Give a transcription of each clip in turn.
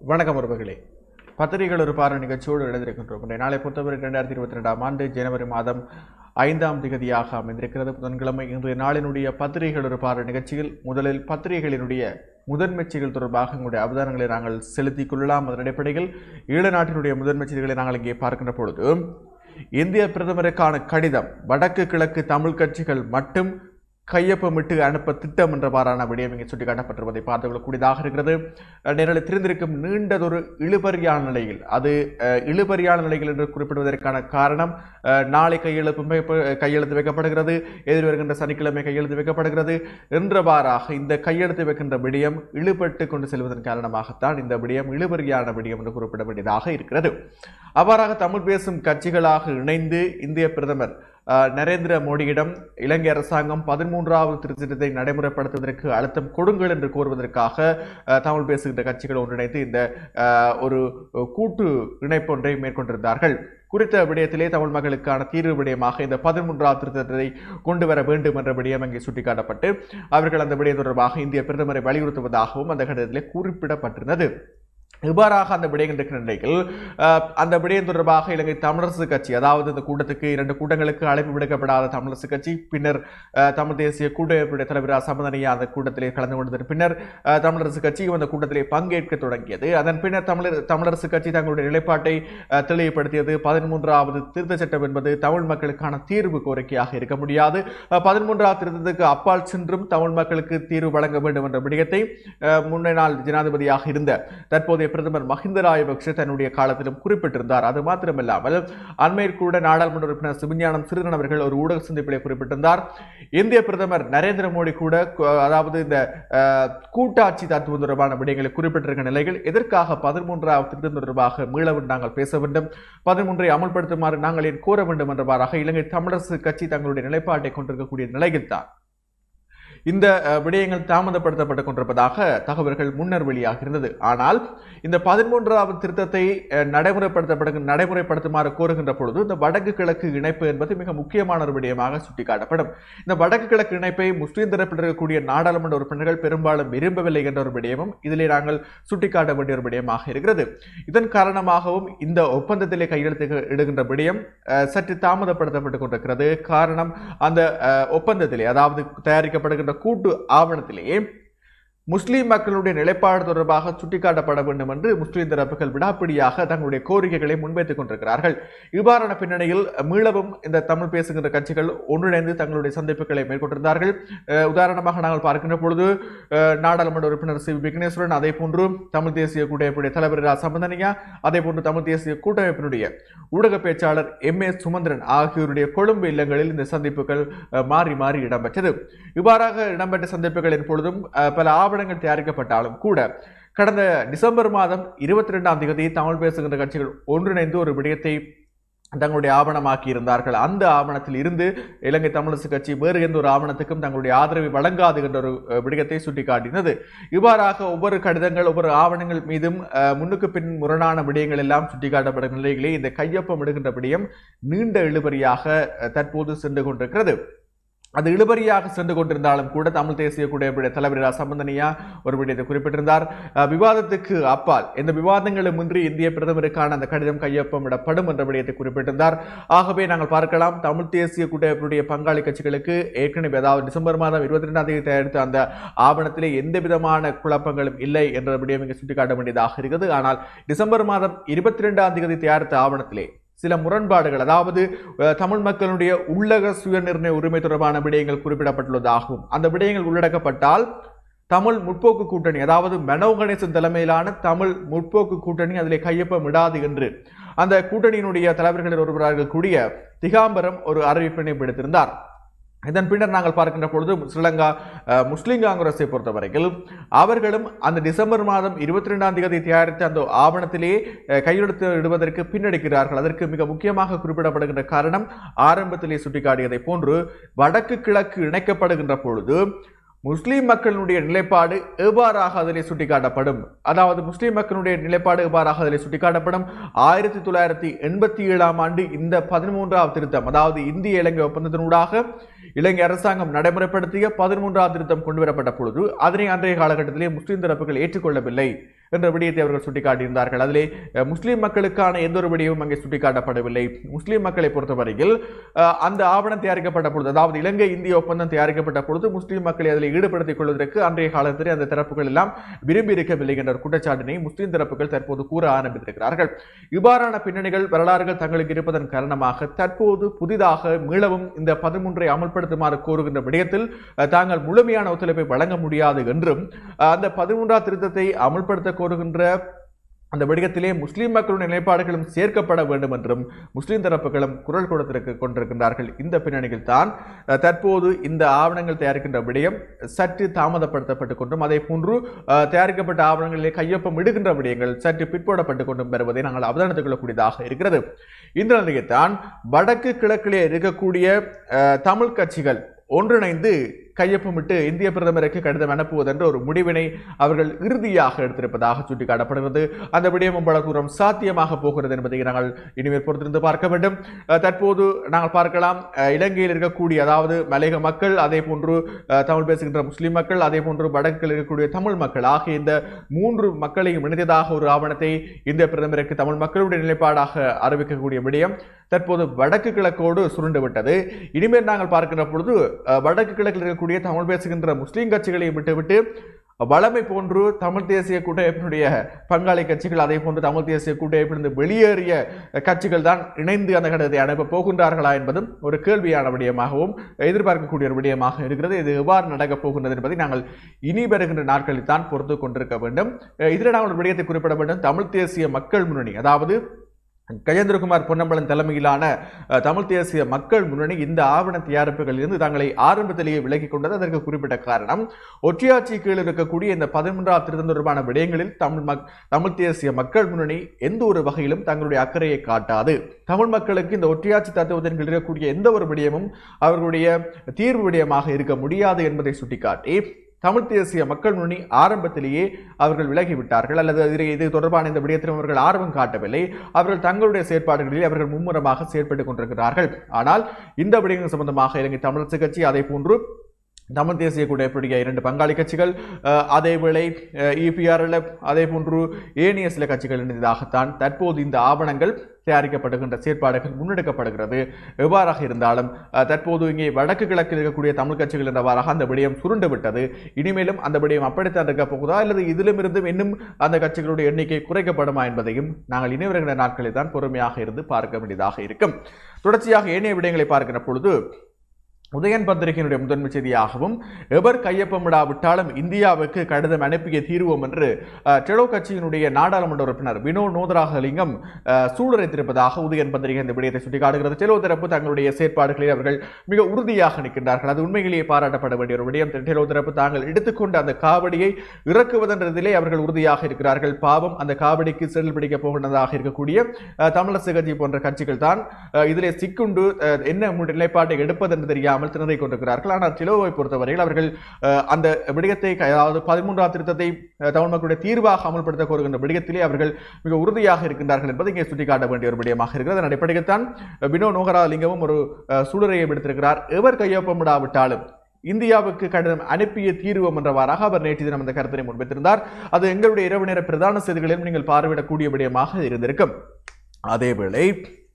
வணக்கம் உறவுகளே பத்திரிகைகள் ஒரு பார்வை நிகழ்ச்சியோடு எழுதியிருக்கின்றோம் இன்றைய நாளை பொறுத்தவரை இரண்டாயிரத்தி இருபத்தி ரெண்டாம் ஆண்டு ஜனவரி மாதம் ஐந்தாம் திகதியாக அமைந்திருக்கிறது புதன்கிழமை இன்றைய நாளினுடைய பத்திரிகைகள் ஒரு பார்வை நிகழ்ச்சியில் முதலில் பத்திரிகைகளினுடைய முதன்மைச் செய்திகள் தொடர்பாக உங்களுடைய அவதானங்களை நாங்கள் செலுத்திக் கொள்ளலாம் அதன் அடிப்படையில் ஈழ நாட்டினுடைய முதன்மைச் செய்திகளை நாங்கள் இங்கே பார்க்கின்ற பொழுது இந்திய பிரதமருக்கான கடிதம் வடக்கு கிழக்கு தமிழ் கட்சிகள் மட்டும் கையொப்பமிட்டு அனுப்ப திட்டம் என்றவாறான விடயம் இங்கே சுட்டிக்காட்டப்பட்டிருப்பதை பார்த்து கொள்ளக்கூடியதாக இருக்கிறது நேரில் தெரிந்திருக்கும் நீண்டதொரு இழுபறியான நிலையில் அது அஹ், இழுபறியான நிலையில் என்று குறிப்பிடுவதற்கான காரணம் அஹ், நாளை கையெழுப்பு வைப்ப- கையெழுத்து வைக்கப்படுகிறது எதிர் வருகின்ற சனிக்கிழமை கையெழுத்து வைக்கப்படுகிறது என்றவாறாக இந்த கையெழுத்து வைக்கின்ற விடயம் இழுபட்டு கொண்டு செல்வதன் காரணமாகத்தான் இந்த விடயம் இழுபறியான விடயம் என்று குறிப்பிட வேண்டியதாக இருக்கிறது அவ்வாறாக தமிழ் பேசும் கட்சிகளாக இணைந்து இந்திய பிரதமர் அஹ், நரேந்திர மோடியிடம் இலங்கை அரசாங்கம் பதிமூன்றாவது திருத்தத்தை நடைமுறைப்படுத்துவதற்கு அழுத்தம் கொடுங்கள் என்று கோருவதற்காக அஹ், தமிழ் பேசுகின்ற கட்சிகள் ஒன்றிணைந்து இந்த அஹ், ஒரு கூட்டு இணைப்பு ஒன்றை மேற்கொண்டிருந்தார்கள் குறித்த விடயத்திலே தமிழ் மக்களுக்கான தீர்வு விடயமாக இந்த பதிமூன்றாவது திருத்தத்தை கொண்டு வர வேண்டும் என்ற விடயம் அங்கே சுட்டிக்காட்டப்பட்டு அவர்கள் அந்த விடயம் தொடர்பாக இந்திய பிரதமரை வலியுறுத்துவதாகவும் அந்த கடிதத்திலே குறிப்பிடப்பட்டிருந்தது இவ்வாறாக அந்த விடயங்கள் இருக்கிற நிலையில் அஹ், அந்த விடயம் தொடர்பாக இலங்கை தமிழரசு கட்சி அதாவது இந்த கூட்டத்துக்கு இரண்டு கூட்டங்களுக்கு அழைப்பு விடுக்கப்படாத தமிழரசு கட்சி பின்னர் அஹ், தமிழ் தேசிய கூட்டமைப்புடைய தலைவர் சமதனியா அந்த கூட்டத்திலே கலந்து கொண்டதன் பின்னர் அஹ், தமிழரசு கட்சியும் அந்த கூட்டத்திலே பங்கேற்க தொடங்கியது அதன் பின்னர் தமிழர் தமிழரசு கட்சி தங்களுடைய நிலைப்பாட்டை அஹ், தெளிவுபடுத்தியது பதிமூன்றாவது திருத்த சட்டம் என்பது தமிழ் மக்களுக்கான தீர்வு கோரிக்கையாக இருக்க முடியாது அஹ், பதிமூன்றாவது திருத்தத்துக்கு அப்பால் சென்றும் தமிழ் மக்களுக்கு தீர்வு வழங்க வேண்டும் என்ற விடயத்தை அஹ், முன்ன நாள் ஜனாதிபதியாக இருந்த தற்போதைய பிரதமர் மஹிந்த ராஜபக்ஷ தன்னுடைய காலத்திலும் குறிப்பிட்டிருந்தார் அது மாத்திரமல்லாமல் அண்மையில் கூட நாடாளுமன்ற உறுப்பினர் சிவஞானம் சிறிதன் அவர்கள் ஒரு ஊடக சந்திப்பிலே குறிப்பிட்டிருந்தார் இந்திய பிரதமர் நரேந்திர மோடி கூட கு- அதாவது இந்த அஹ், கூட்டாட்சி தத்துவம் தொடர்பான விடயங்களை குறிப்பிட்டிருக்கிற நிலையில் எதற்காக பதிமூன்றாவது திருத்தம் தொடர்பாக மீளவும் நாங்கள் பேச வேண்டும் பதிமூன்றை அமல்படுத்துமாறு நாங்கள் ஏன் கோர வேண்டும் என்றவாறாக இலங்கை தமிழரசு கட்சி தங்களுடைய நிலைப்பாட்டை கொண்டிருக்கக்கூடிய நிலையில்தான் இந்த அஹ், விடயங்கள் தாமதப்படுத்தப்பட்டுக் கொண்டிருப்பதாக தகவல்கள் முன்னர் வெளியாகிருந்தது ஆனால் இந்த பதிமூன்றாவது திருத்தத்தை அஹ், நடைமுறைப்படுத்தப்பட நடைமுறைப்படுத்துமாறு கோருகின்ற பொழுது இந்த வடக்கு கிழக்கு இணைப்பு என்பது மிக முக்கியமான ஒரு விடயமாக சுட்டிக்காட்டப்படும் இந்த வடக்கு கிழக்கு இணைப்பை முஸ்லீம் தரப்பில் இருக்கக்கூடிய நாடாளுமன்ற உறுப்பினர்கள் பெரும்பாலும் விரும்பவில்லை என்ற ஒரு விடயமும் இதிலே நாங்கள் சுட்டிக்காட்ட வேண்டிய ஒரு விடயமாக இருக்கிறது இதன் காரணமாகவும் இந்த ஒப்பந்தத்திலே கையெழுத்து இடுகின்ற விடயம் அஹ், சற்று தாமதப்படுத்தப்பட்டுக் கொண்டிருக்கிறது காரணம் அந்த அஹ், ஒப்பந்தத்திலே அதாவது தயாரிக்கப்படுகின்ற கூட்டு ஆவணத்திலேயே முஸ்லிம் மக்களுடைய நிலைப்பாடு தொடர்பாக சுட்டிக்காட்டப்பட வேண்டும் என்று முஸ்லிம் தரப்புகள் விடாப்பிடியாக தங்களுடைய கோரிக்கைகளை முன்வைத்துக் கொண்டிருக்கிறார்கள் இவ்வாறான பின்னணியில் மீளவும் இந்த தமிழ் பேசுகின்ற கட்சிகள் ஒன்றிணைந்து தங்களுடைய சந்திப்புகளை மேற்கொண்டிருந்தார்கள் அஹ், உதாரணமாக நாங்கள் பார்க்கின்ற பொழுது அஹ், நாடாளுமன்ற உறுப்பினர் சி விக்னேஸ்வரன் அதே போன்று தமிழ் தேசிய கூட்டமைப்புடைய தலைவர் ரா சம்பந்தனியா அதே போன்று தமிழ் தேசிய கூட்டமைப்பினுடைய ஊடக பேச்சாளர் எம் ஏ சுமந்திரன் ஆகியோருடைய கொழும்பு இல்லங்களில் இந்த சந்திப்புகள் அஹ், மாறி மாறி இடம்பெற்றது இவ்வாறாக இடம்பெற்ற சந்திப்புகளின் பொழுதும் அஹ், பல ஆவணங்கள் தயாரிக்கப்பட்டாலும் கூட கடந்த டிசம்பர் மாதம் இருபத்தி ரெண்டாம் தேதி தமிழ் பேசுகின்ற கட்சிகள் ஒன்றிணைந்து ஒரு விடயத்தை தங்களுடைய ஆவணமாக்கி இருந்தார்கள் அந்த ஆவணத்தில் இருந்து இலங்கை தமிழரசு கட்சி வேறு எந்த ஒரு ஆவணத்துக்கும் தங்களுடைய ஆதரவை வழங்காது என்ற ஒரு அஹ், விடயத்தை சுட்டிக்காட்டினது இவ்வாறாக ஒவ்வொரு கடிதங்கள் ஒவ்வொரு ஆவணங்கள் மீதும் அஹ், முன்னுக்கு பின் முரணான விடயங்கள் எல்லாம் சுட்டிக்காட்டப்படும் நிலையிலே இந்த கையொப்பம் இடுகின்ற விடயம் நீண்ட இழுபறியாக அஹ், தற்போது சென்று கொண்டிருக்கிறது அது இழுபறியாக சென்று கொண்டிருந்தாலும் கூட தமிழ் தேசிய கூட்டமைப்புடைய தலைவர் இரா சம்பந்தனியா ஒரு விடயத்தை குறிப்பிட்டிருந்தார் அஹ், விவாதத்துக்கு அப்பால் எந்த விவாதங்களும் இன்றி இந்திய பிரதமருக்கான அந்த கடிதம் கையொப்பமிடப்படும் என்ற விடயத்தை குறிப்பிட்டிருந்தார் ஆகவே நாங்கள் பார்க்கலாம் தமிழ் தேசிய கூட்டமைப்புடைய பங்காளி கட்சிகளுக்கு ஏற்கனவே அதாவது டிசம்பர் மாதம் இருபத்தி ரெண்டாம் தேதி தயாரித்த அந்த ஆவணத்திலே எந்த விதமான குழப்பங்களும் இல்லை என்ற விடயம் இங்கு சுட்டிக்காட்ட வேண்டியதாக இருக்கிறது ஆனால் டிசம்பர் மாதம் இருபத்தி ரெண்டாம் தேதி தயாரித்த ஆவணத்திலே சில முரண்பாடுகள் அதாவது அஹ், தமிழ் மக்களுடைய உள்ளக சுயநிர்ணய உரிமை தொடர்பான விடயங்கள் குறிப்பிடப்பட்டுள்ளதாகவும் அந்த விடயங்கள் உள்ளடக்கப்பட்டால் தமிழ் முற்போக்கு கூட்டணி அதாவது மனோ கணேசன் தலைமையிலான தமிழ் முற்போக்கு கூட்டணி அதிலே கையொப்பம் விடாது என்று அந்த கூட்டணியினுடைய தலைவர்களில் ஒருவராக கூடிய திகாம்பரம் ஒரு அறிவிப்பினை விடுத்திருந்தார் இதன் பின்னர் நாங்கள் பார்க்கின்ற பொழுது ஸ்ரீலங்கா அஹ், முஸ்லிம் காங்கிரஸை பொறுத்தவரையில் அவர்களும் அந்த டிசம்பர் மாதம் இருபத்தி ரெண்டாம் தேதி தயாரித்த அந்த ஆவணத்திலே அஹ், கையெழுத்து இடுவதற்கு பின்னடிக்கிறார்கள் அதற்கு மிக முக்கியமாக குறிப்பிடப்படுகின்ற காரணம் ஆரம்பத்திலே சுட்டிக்காட்டியதை போன்று வடக்கு கிழக்கு இணைக்கப்படுகின்ற பொழுது முஸ்லிம் மக்களுடைய நிலைப்பாடு எவ்வாறாக அதிலே சுட்டிக்காட்டப்படும் அதாவது முஸ்லிம் மக்களுடைய நிலைப்பாடு எவ்வாறாக அதிலே சுட்டிக்காட்டப்படும் ஆயிரத்தி தொள்ளாயிரத்தி எண்பத்தி ஏழாம் ஆண்டு இந்த பதிமூன்றாவது திருத்தம் அதாவது இந்திய இலங்கை ஒப்பந்தத்தினூடாக இலங்கை அரசாங்கம் நடைமுறைப்படுத்திய பதிமூன்றாவது திருத்தம் கொண்டு வரப்பட்ட பொழுது அதனை அன்றைய காலகட்டத்திலே முஸ்லிம் தரப்புகள் ஏற்றுக்கொள்ளவில்லை என்ற விடயத்தை அவர்கள் சுட்டிக்காட்டியிருந்தார்கள் அதிலே அஹ், முஸ்லிம் மக்களுக்கான எந்த ஒரு விடயமும் அங்கே சுட்டிக்காட்டப்படவில்லை முஸ்லிம் மக்களை பொறுத்தவரையில் அஹ், அந்த ஆவணம் தயாரிக்கப்பட்ட பொழுது அதாவது இலங்கை இந்திய ஒப்பந்தம் தயாரிக்கப்பட்ட பொழுது முஸ்லிம் மக்களை அதில் ஈடுபடுத்திக் கொள்வதற்கு அன்றைய காலத்தில் அந்த தரப்புகள் எல்லாம் விரும்பி இருக்கவில்லை என்ற ஒரு குற்றச்சாட்டினை முஸ்லிம் தரப்புகள் தற்போது கூற ஆரம்பித்திருக்கிறார்கள் இவ்வாறான பின்னணிகள் வரலாறுகள் தங்களுக்கு இருப்பதன் காரணமாக தற்போது புதிதாக மீளவும் இந்த பதிமூன்றை அமல்படுத்துமாறு கோருகின்ற விடயத்தில் அஹ், தாங்கள் முழுமையான ஒத்துழைப்பை வழங்க முடியாது என்றும் அஹ், அந்த பதிமூன்றாம் திருத்தத்தை அமல்படுத்த கோருகின்ற அந்த விடயத்திலே முஸ்லிம் மக்களுடைய நிலைப்பாடுகளும் சேர்க்கப்பட வேண்டும் என்றும் முஸ்லிம் தரப்புகளும் குரல் கொடுத்திருக்க கொண்டிருக்கின்றார்கள் இந்த பின்னணியில் தான் அஹ், தற்போது இந்த ஆவணங்கள் தயாரிக்கின்ற விடயம் சற்று தாமதப்படுத்தப்பட்டு கொண்டும் அதே போன்று அஹ், தயாரிக்கப்பட்ட ஆவணங்களிலே கையொப்பம் இடுகின்ற விடயங்கள் சற்று பிற்போடப்பட்டு கொண்டும் வருவதை நாங்கள் அவதானித்துக் கொள்ளக்கூடியதாக இருக்கிறது இந்த நிலையைத்தான் வடக்கு கிழக்கிலே இருக்கக்கூடிய அஹ், தமிழ் கட்சிகள் ஒன்றிணைந்து கையொப்பமிட்டு இந்திய பிரதமருக்கு கடிதம் அனுப்புவதென்ற ஒரு முடிவினை அவர்கள் இறுதியாக எடுத்திருப்பதாக சுட்டிக்காட்டப்படுகிறது அந்த விடயம் அவ்வளவு தூரம் சாத்தியமாக போகிறது என்பதை நாங்கள் இனிமேல் பொறுத்திருந்து பார்க்க வேண்டும் அஹ், தற்போது நாங்கள் பார்க்கலாம் அஹ், இலங்கையில் இருக்கக்கூடிய அதாவது மலையக மக்கள் அதே போன்று அஹ், தமிழ் பேசுகின்ற முஸ்லிம் மக்கள் அதே போன்று வடக்கில் இருக்கக்கூடிய தமிழ் மக்கள் ஆகிய இந்த மூன்று மக்களையும் இணைந்ததாக ஒரு ஆவணத்தை இந்திய பிரதமருக்கு தமிழ் மக்களுடைய நிலைப்பாடாக அறிவிக்கக்கூடிய விடயம் தற்போது வடக்கு கிழக்கோடு சுருண்டு விட்டது இனிமேல் நாங்கள் பார்க்கின்ற பொழுது அஹ், வடக்கு கிழக்கில் இருக்கக்கூடிய தமிழ் பேசுகின்ற முஸ்லிம் கட்சிகளை விட்டுவிட்டு வளமை போன்று தமிழ் தேசிய கூட்டமைப்பினுடைய பங்காளி கட்சிகள் அதே போன்று தமிழ் தேசிய கூட்டமைப்பிலிருந்து வெளியேறிய கட்சிகள் தான் இணைந்து அந்த கடிதத்தை அனுப்ப போகின்றார்களா என்பதும் ஒரு கேள்வியான விடயமாகவும் எதிர்பார்க்கக்கூடிய ஒரு விடயமாக இருக்கிறது இது எவ்வாறு நடக்கப் போகின்றது என்பதை நாங்கள் இனி வருகின்ற நாட்களில் தான் பொறுத்து கொண்டிருக்க வேண்டும் அஹ் இதில் நாங்கள் ஒரு விடயத்தை குறிப்பிட வேண்டும் தமிழ் தேசிய மக்கள் முன்னணி அதாவது கஜேந்திரகுமார் பொன்னம்பலன் தலைமையிலான அஹ், தமிழ் தேசிய மக்கள் முன்னணி இந்த ஆவண தயாரிப்புகளில் இருந்து தங்களை ஆரம்பத்திலேயே விலகிக் கொண்டது அதற்கு குறிப்பிட்ட காரணம் ஒற்றையாட்சி கீழ் இருக்கக்கூடிய இந்த பதிமூன்றாம் திருத்தம் தொடர்பான விடயங்களில் தமிழ் மக் தமிழ் தேசிய மக்கள் முன்னணி எந்த ஒரு வகையிலும் தங்களுடைய அக்கறையை காட்டாது தமிழ் மக்களுக்கு இந்த ஒற்றையாட்சி தத்துவத்தின் கீழ் இருக்கக்கூடிய எந்த ஒரு விடயமும் அவர்களுடைய தீர்வு விடயமாக இருக்க முடியாது என்பதை சுட்டிக்காட்டி தமிழ் தேசிய மக்கள் முன்னணி ஆரம்பத்திலேயே அவர்கள் விலகிவிட்டார்கள் அல்லது இது- இது தொடர்பான இந்த விடயத்திலும் அவர்கள் ஆர்வம் காட்டவில்லை அவர்கள் தங்களுடைய செயற்பாடுகளில் அவர்கள் மும்முரமாக செயற்பட்டுக் கொண்டிருக்கிறார்கள் ஆனால் இந்த விடயங்கள் சம்பந்தமாக இலங்கை தமிழரசு கட்சி அதே போன்று தமிழ் தேசிய கூட்டமைப்புடைய இரண்டு பங்காளி கட்சிகள் அஹ், அதேவேளை இபிஆர்எல்எஃப் அதே போன்று ஏனைய சில கட்சிகள் இணைந்ததாகத்தான் தற்போது இந்த ஆவணங்கள் தயாரிக்கப்படுகின்ற செயற்பாடுகள் முன்னெடுக்கப்படுகிறது எவ்வாறாக இருந்தாலும் அஹ், தற்போது இங்கே வடக்கு கிழக்கில் இருக்கக்கூடிய தமிழ் கட்சிகள் என்றவாறாக அந்த விடயம் சுருண்டு விட்டது இனிமேலும் அந்த விடயம் அப்படித்தான் இருக்க போகுதா அல்லது இதிலுமிருந்தும் இன்னும் அந்த கட்சிகளுடைய எண்ணிக்கை குறைக்கப்படுமா என்பதையும் நாங்கள் இனி வருகின்ற நாட்களில் தான் பொறுமையாக இருந்து பார்க்க வேண்டியதாக இருக்கும் தொடர்ச்சியாக ஏனைய விடயங்களை பார்க்கிற பொழுது உதயன் பத்திரிகையினுடைய முதன்மை செய்தியாகவும் எவர் கையொப்பமிடாவிட்டாலும் இந்தியாவுக்கு கடிதம் அனுப்பிய தீர்வோம் என்று அஹ், டெலோ கட்சியினுடைய நாடாளுமன்ற உறுப்பினர் வினோ நோதராகலிங்கம் அஹ், சூளுரைத்திருப்பதாக உதயன் பத்திரிகை இந்த விடயத்தை சுட்டிக்காட்டுகிறது டெலோ தரப்பு தங்களுடைய செயற்பாடுகளில் அவர்கள் மிக உறுதியாக நிற்கின்றார்கள் அது உண்மையிலேயே பாராட்டப்பட வேண்டிய ஒரு விடயம் டெலோ தரப்பு தாங்கள் எடுத்துக்கொண்ட அந்த காவடியை இறக்குவதென்றதிலே அவர்கள் உறுதியாக இருக்கிறார்கள் பாவம் அந்த காவடிக்கு செல் பிடிக்க போகின்றதாக இருக்கக்கூடிய அஹ், தமிழரசு கட்சி போன்ற கட்சிகள் தான் அஹ், இதிலே சிக்குண்டு அஹ், என்ன மு- நிலைப்பாட்டை எடுப்பது என்று தெரியாமல் திணறிக் கொண்டிருக்கிறார்கள் ஆனால் டிலோவை பொறுத்தவரையில் அவர்கள் அஹ், அந்த விடயத்தை க- அதாவது பதிமூன்றாம் திருத்தத்தை அஹ், தமிழ் மக்களுடைய தீர்வாக அமல்படுத்த கோருகின்ற விடயத்திலே அவர்கள் மிக உறுதியாக இருக்கின்றார்கள் என்பதை இங்கே சுட்டிக்காட்ட வேண்டிய ஒரு விடயமாக இருக்கிறது அதன் அடிப்படையில் தான் அஹ், வினோ நோகராலிங்கமும் ஒரு அஹ், சூளுரையை விடுத்திருக்கிறார் எவர் கையொப்பமிடாவிட்டாலும் இந்தியாவுக்கு கடிதம் அனுப்பிய தீர்வோம் என்றவாறாக அவர் நேற்று தினம் அந்த கருத்தினை முன்வைத்திருந்தார் அது எங்களுடைய இரவு நேர பிரதான செய்திகளிலும் நீங்கள் பார்வையிடக்கூடிய விடயமாக இருந்திருக்கும் அதேவேளை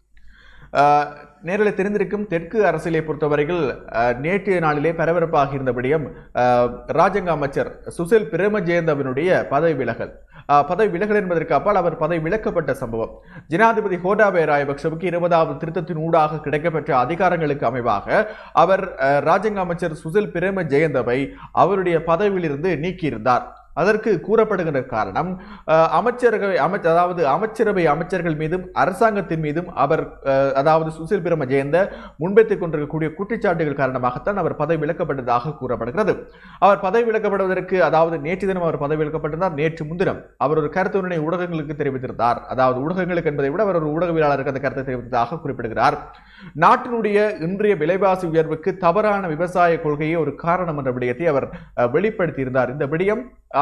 ஆஹ், நேரில் தெரிந்திருக்கும் தெற்கு அரசியலை பொறுத்தவரையில் ஆஹ், நேற்றைய நாளிலே பரபரப்பாக இருந்த விடயம் ஆஹ், ராஜாங்க அமைச்சர் சுசில் பிரேமஜெயந்தவனுடைய பதவி விலகல் ஆஹ், பதவி விலகல் என்பதற்கு அப்பால் அவர் பதவி விலக்கப்பட்ட சம்பவம் ஜனாதிபதி கோட்டாபய ராயபக்சவுக்கு இருபதாவது திருத்தத்தின் ஊடாக கிடைக்கப்பெற்ற அதிகாரங்களுக்கு அமைவாக அவர் ஆஹ், ராஜாங்க அமைச்சர் சுசில் பிரேம ஜெயந்தவை அவருடைய பதவியிலிருந்து நீக்கியிருந்தார் அதற்கு கூறப்படுகின்ற காரணம் அஹ், அமைச்சரவை அமைச்ச அதாவது அமைச்சரவை அமைச்சர்கள் மீதும் அரசாங்கத்தின் மீதும் அவர் அஹ், அதாவது சுசில் பிரம ஜெயந்த முன்வைத்துக் கொண்டிருக்கக்கூடிய குற்றச்சாட்டுகள் காரணமாகத்தான் அவர் பதவி விலக்கப்பட்டதாக கூறப்படுகிறது அவர் பதவி விலக்கப்படுவதற்கு அதாவது நேற்று தினம் அவர் பதவி விலக்கப்பட்டிருந்தார் நேற்று முன்தினம் அவர் ஒரு கருத்துடனை ஊடகங்களுக்கு தெரிவித்திருந்தார் அதாவது ஊடகங்களுக்கு என்பதை விட அவர் ஒரு ஊடகவியலாளருக்கு அந்த கருத்தை தெரிவித்ததாக குறிப்பிடுகிறார் நாட்டினுடைய இன்றைய விலைவாசி உயர்வுக்கு தவறான விவசாய கொள்கையே ஒரு காரணம் என்ற விடயத்தை அவர் அஹ், வெளிப்படுத்தியிருந்தார் இந்த விடயம்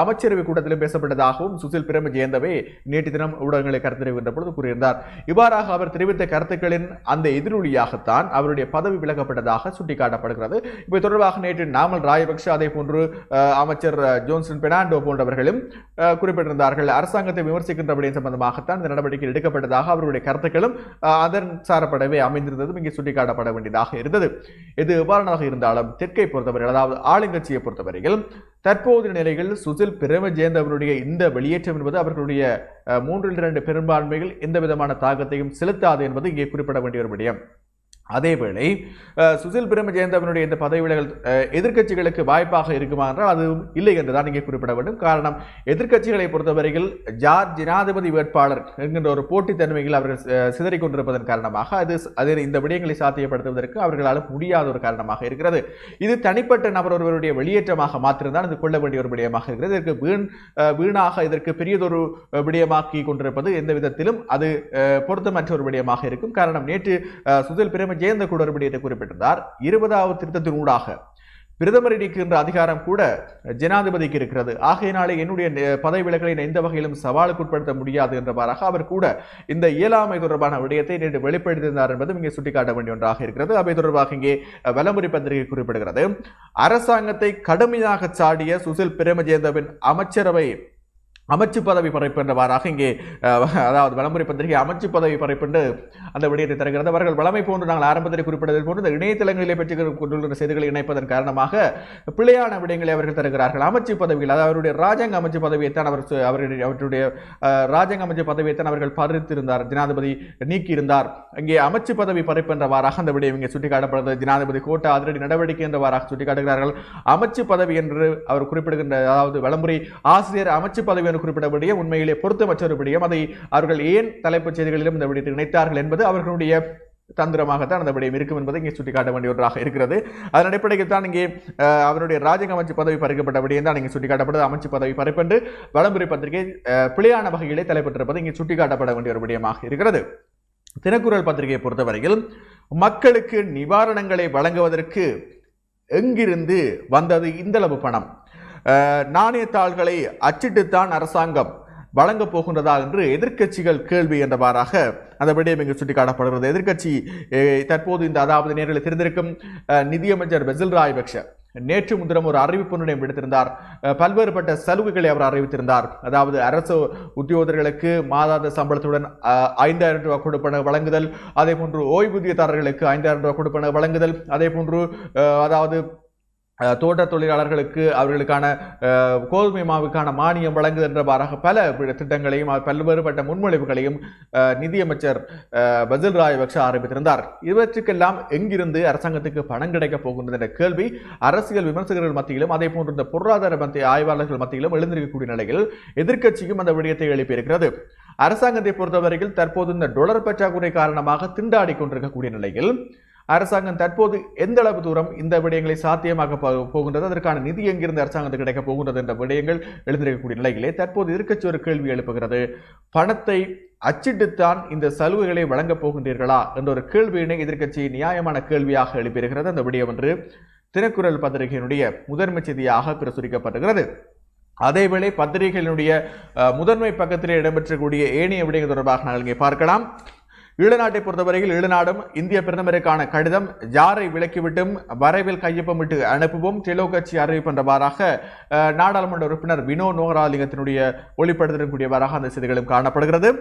அமைச்சரவை கூட்டத்திலும் பேசப்பட்டதாகவும் சுசில் பிரேம ஜெயந்தவே நேற்று தினம் ஊடகங்களை கருத்து தெரிவிக்கின்ற பொழுது கூறியிருந்தார் இவ்வாறாக அவர் தெரிவித்த கருத்துக்களின் அந்த எதிரொலியாகத்தான் அவருடைய பதவி விலகப்பட்டதாக சுட்டிக்காட்டப்படுகிறது இவை தொடர்பாக நேற்று நாமல் ராயபக்ஷ அதே போன்று அஹ், அமைச்சர் அஹ், ஜோன்சன் பெர்னாண்டோ போன்றவர்களும் அஹ், குறிப்பிட்டிருந்தார்கள் அரசாங்கத்தை விமர்சிக்கின்ற விடயம் சம்பந்தமாகத்தான் இந்த நடவடிக்கை எடுக்கப்பட்டதாக அவருடைய கருத்துக்களும் அஹ், அதன் சாரப்படவே அமைந்திருந்ததும் இங்கே சுட்டிக்காட்டப்பட வேண்டியதாக இருந்தது இது எவ்வாறாக இருந்தாலும் தெற்கை பொறுத்தவரையில் அதாவது ஆளுங்கட்சியை பொறுத்தவரையில் தற்போதைய நிலையில் சுசில் பிரேமஜெயந்த் அவருடைய இந்த வெளியேற்றம் என்பது அவர்களுடைய அஹ், மூன்றில் இரண்டு பெரும்பான்மைகள் எந்த விதமான தாக்கத்தையும் செலுத்தாது என்பது இங்கே குறிப்பிட வேண்டிய ஒரு விடயம் அதேவேளை அஹ், சுசில் பிரேமஜெயந்தவனுடைய இந்த பதவி விலகல் அஹ், எதிர்க்கட்சிகளுக்கு வாய்ப்பாக இருக்குமா என்றால் அதுவும் இல்லை என்றுதான் இங்கே குறிப்பிட வேண்டும் காரணம் எதிர்க்கட்சிகளை பொறுத்தவரையில் ஜார் ஜனாதிபதி வேட்பாளர் என்கின்ற ஒரு போட்டித்தன்மையில் அவர்கள் அஹ், சிதறிக் கொண்டிருப்பதன் காரணமாக அது அது இந்த விடயங்களை சாத்தியப்படுத்துவதற்கு அவர்களால் முடியாத ஒரு காரணமாக இருக்கிறது இது தனிப்பட்ட நபர் ஒருவருடைய வெளியேற்றமாக மாத்திரம்தான் இது கொள்ள வேண்டிய ஒரு விடயமாக இருக்கிறது இதற்கு வீண் அஹ், வீணாக இதற்கு பெரியதொரு அஹ், விடயமாக்கி கொண்டிருப்பது எந்த விதத்திலும் அது அஹ், பொருத்தமற்ற ஒரு விடயமாக இருக்கும் காரணம் நேற்று அஹ், சுசில் பிரேம ஜெயந்த கூட ஒரு விடயத்தை குறிப்பிட்டிருந்தார் இருபதாவது திருத்தத்தின் ஊடாக பிரதமர் நீக்குகின்ற அதிகாரம் கூட ஜனாதிபதிக்கு இருக்கிறது ஆகையினாலே என்னுடைய நெ- பதவி விலகலை நான் எந்த வகையிலும் சவாலுக்கு உட்படுத்த முடியாது என்றவாறாக அவர் கூட இந்த இயலாமை தொடர்பான விடயத்தை நேற்று வெளிப்படுத்தியிருந்தார் என்பதும் இங்கே சுட்டிக்காட்ட வேண்டிய ஒன்றாக இருக்கிறது அவை தொடர்பாக இங்கே அஹ், வலமுறை பத்திரிகை குறிப்பிடுகிறது அரசாங்கத்தை கடுமையாக சாடிய சுசில் பிரேமஜெயந்தவின் அமைச்சரவை அமைச்சு பதவி பறிப்பு என்றவாறாக இங்கே அஹ், அதாவது வலமுறை பத்திரிகை அமைச்சு பதவி பறிப்பு என்று அந்த விடயத்தை தருகிறது அவர்கள் வளமை போன்று நாங்கள் ஆரம்பத்தில் குறிப்பிட்டது போன்று இந்த இணையதளங்களிலே பற்றி கொண்டுள்ள செய்திகளை இணைப்பதன் காரணமாக பிழையான விடயங்களை அவர்கள் தருகிறார்கள் அமைச்சு பதவிகள் அதாவது அவருடைய ராஜாங்க அமைச்சு பதவியைத்தான் அவர் சு- அவருடைய அவருடைய அஹ், ராஜாங்க அமைச்சு பதவியைத்தான் அவர்கள் பறித்திருந்தார் ஜனாதிபதி நீக்கியிருந்தார் இங்கே அமைச்சு பதவி பறிப்பு என்றவாறாக அந்த விடயம் இங்கே சுட்டிக்காட்டப்படுகிறது ஜனாதிபதி கோட்டா அதிரடி நடவடிக்கை என்றவாறாக சுட்டிக்காட்டுகிறார்கள் அமைச்சு பதவி என்று அவர் குறிப்பிடுகின்ற அதாவது வலமுறை ஆசிரியர் அமைச்சு பதவி என்று குறிப்பிட விடயம் உண்மையிலே பொருத்தமற்ற ஒரு விடயம் அதை அவர்கள் ஏன் தலைப்புச் செய்திகளிலும் இந்த விடயத்தை இணைத்தார்கள் என்பது அவர்களுடைய தந்திரமாகத்தான் அந்த விடயம் இருக்கும் என்பதை இங்கே சுட்டிக்காட்ட வேண்டிய ஒன்றாக இருக்கிறது அதன் அடிப்படையில் தான் இங்கே அஹ், அவருடைய ராஜக அமைச்சு பதவி பறிக்கப்பட்ட விடயம் தான் இங்கே சுட்டிக்காட்டப்படுது அமைச்சு பதவி பறிப்பென்று வலம்புரி பத்திரிகை அஹ், பிழையான வகையிலே தலைப்பட்டிருப்பது இங்கே சுட்டிக்காட்டப்பட வேண்டிய ஒரு விடயமாக இருக்கிறது தினக்குரல் பத்திரிகையை பொறுத்தவரையில் மக்களுக்கு நிவாரணங்களை வழங்குவதற்கு எங்கிருந்து வந்தது இந்தளவு பணம் அஹ், நாணயத்தாள்களை அச்சிட்டுத்தான் அரசாங்கம் வழங்கப் போகின்றதா என்று எதிர்க்கட்சிகள் கேள்வி என்றவாறாக அந்த விடயம் இங்கு சுட்டிக்காட்டப்படுகிறது எதிர்க்கட்சி அஹ், தற்போது இந்த அதாவது நேரில் தெரிந்திருக்கும் அஹ், நிதியமைச்சர் பெசில் ராயபக்ஷ நேற்று முன்தினம் ஒரு அறிவிப்பு நிலையம் விடுத்திருந்தார் அஹ், பல்வேறுபட்ட சலுகைகளை அவர் அறிவித்திருந்தார் அதாவது அரசு உத்தியோகர்களுக்கு மாதாந்த சம்பளத்துடன் அஹ், ஐந்தாயிரம் ரூபாய் கொடுப்பன வழங்குதல் அதே போன்று ஓய்வூதியதாரர்களுக்கு ஐந்தாயிரம் ரூபாய் கொடுப்பன வழங்குதல் அதே போன்று அஹ், அதாவது அஹ், தோட்ட தொழிலாளர்களுக்கு அவர்களுக்கான அஹ், கோதுமை மாவுக்கான மானியம் வழங்குதல் என்றவாறாக பல வி- திட்டங்களையும் அஹ், பல்வேறுபட்ட முன்மொழிவுகளையும் அஹ், நிதியமைச்சர் அஹ், பசில் ராயபக்ஷ ஆரம்பித்திருந்தார் இவற்றுக்கெல்லாம் எங்கிருந்து அரசாங்கத்துக்கு பணம் கிடைக்கப் போகின்றது என்ற கேள்வி அரசியல் விமர்சகர்கள் மத்தியிலும் அதே போன்று இந்த பொருளாதார மத்திய ஆய்வாளர்கள் மத்தியிலும் எழுந்திருக்கக்கூடிய நிலையில் எதிர்க்கட்சியும் அந்த விடயத்தை எழுப்பியிருக்கிறது அரசாங்கத்தை பொறுத்தவரையில் தற்போது இந்த டொலர் பற்றாக்குறை காரணமாக திண்டாடி கொண்டிருக்கக்கூடிய நிலையில் அரசாங்கம் தற்போது எந்த அளவு தூரம் இந்த விடயங்களை சாத்தியமாக போ- போகின்றது அதற்கான நிதி எங்கிருந்து அரசாங்கத்துக்கு கிடைக்கப் போகின்றது என்ற விடயங்கள் எழுந்திருக்கக்கூடிய நிலையிலே தற்போது எதிர்க்கட்சி ஒரு கேள்வி எழுப்புகிறது பணத்தை அச்சிட்டுத்தான் இந்த சலுகைகளை வழங்கப் போகின்றீர்களா என்ற ஒரு கேள்வியினை எதிர்க்கட்சி நியாயமான கேள்வியாக எழுப்பியிருக்கிறது அந்த விடயம் என்று தினக்குரல் பத்திரிகையினுடைய முதன்மை செய்தியாக பிரசுரிக்கப்பட்டிருக்கிறது அதேவேளை பத்திரிகைகளினுடைய அஹ், முதன்மை பக்கத்திலே இடம்பெற்றக்கூடிய ஏனைய விடயங்கள் தொடர்பாக நாங்கள் இங்கே பார்க்கலாம் ஈழநாட்டை பொறுத்தவரையில் ஈழநாடும் இந்திய பிரதமருக்கான கடிதம் ஜாரை விலக்கிவிட்டும் வரைவில் கையொப்பமிட்டு அனுப்புவோம் டெலோ கட்சி அறிவிப்பென்றவாறாக அஹ், நாடாளுமன்ற உறுப்பினர் வினோ நோகராலிங்கத்தினுடைய ஒளிப்படுத்தக்கூடியவாறாக அந்த செய்திகளும் காணப்படுகிறது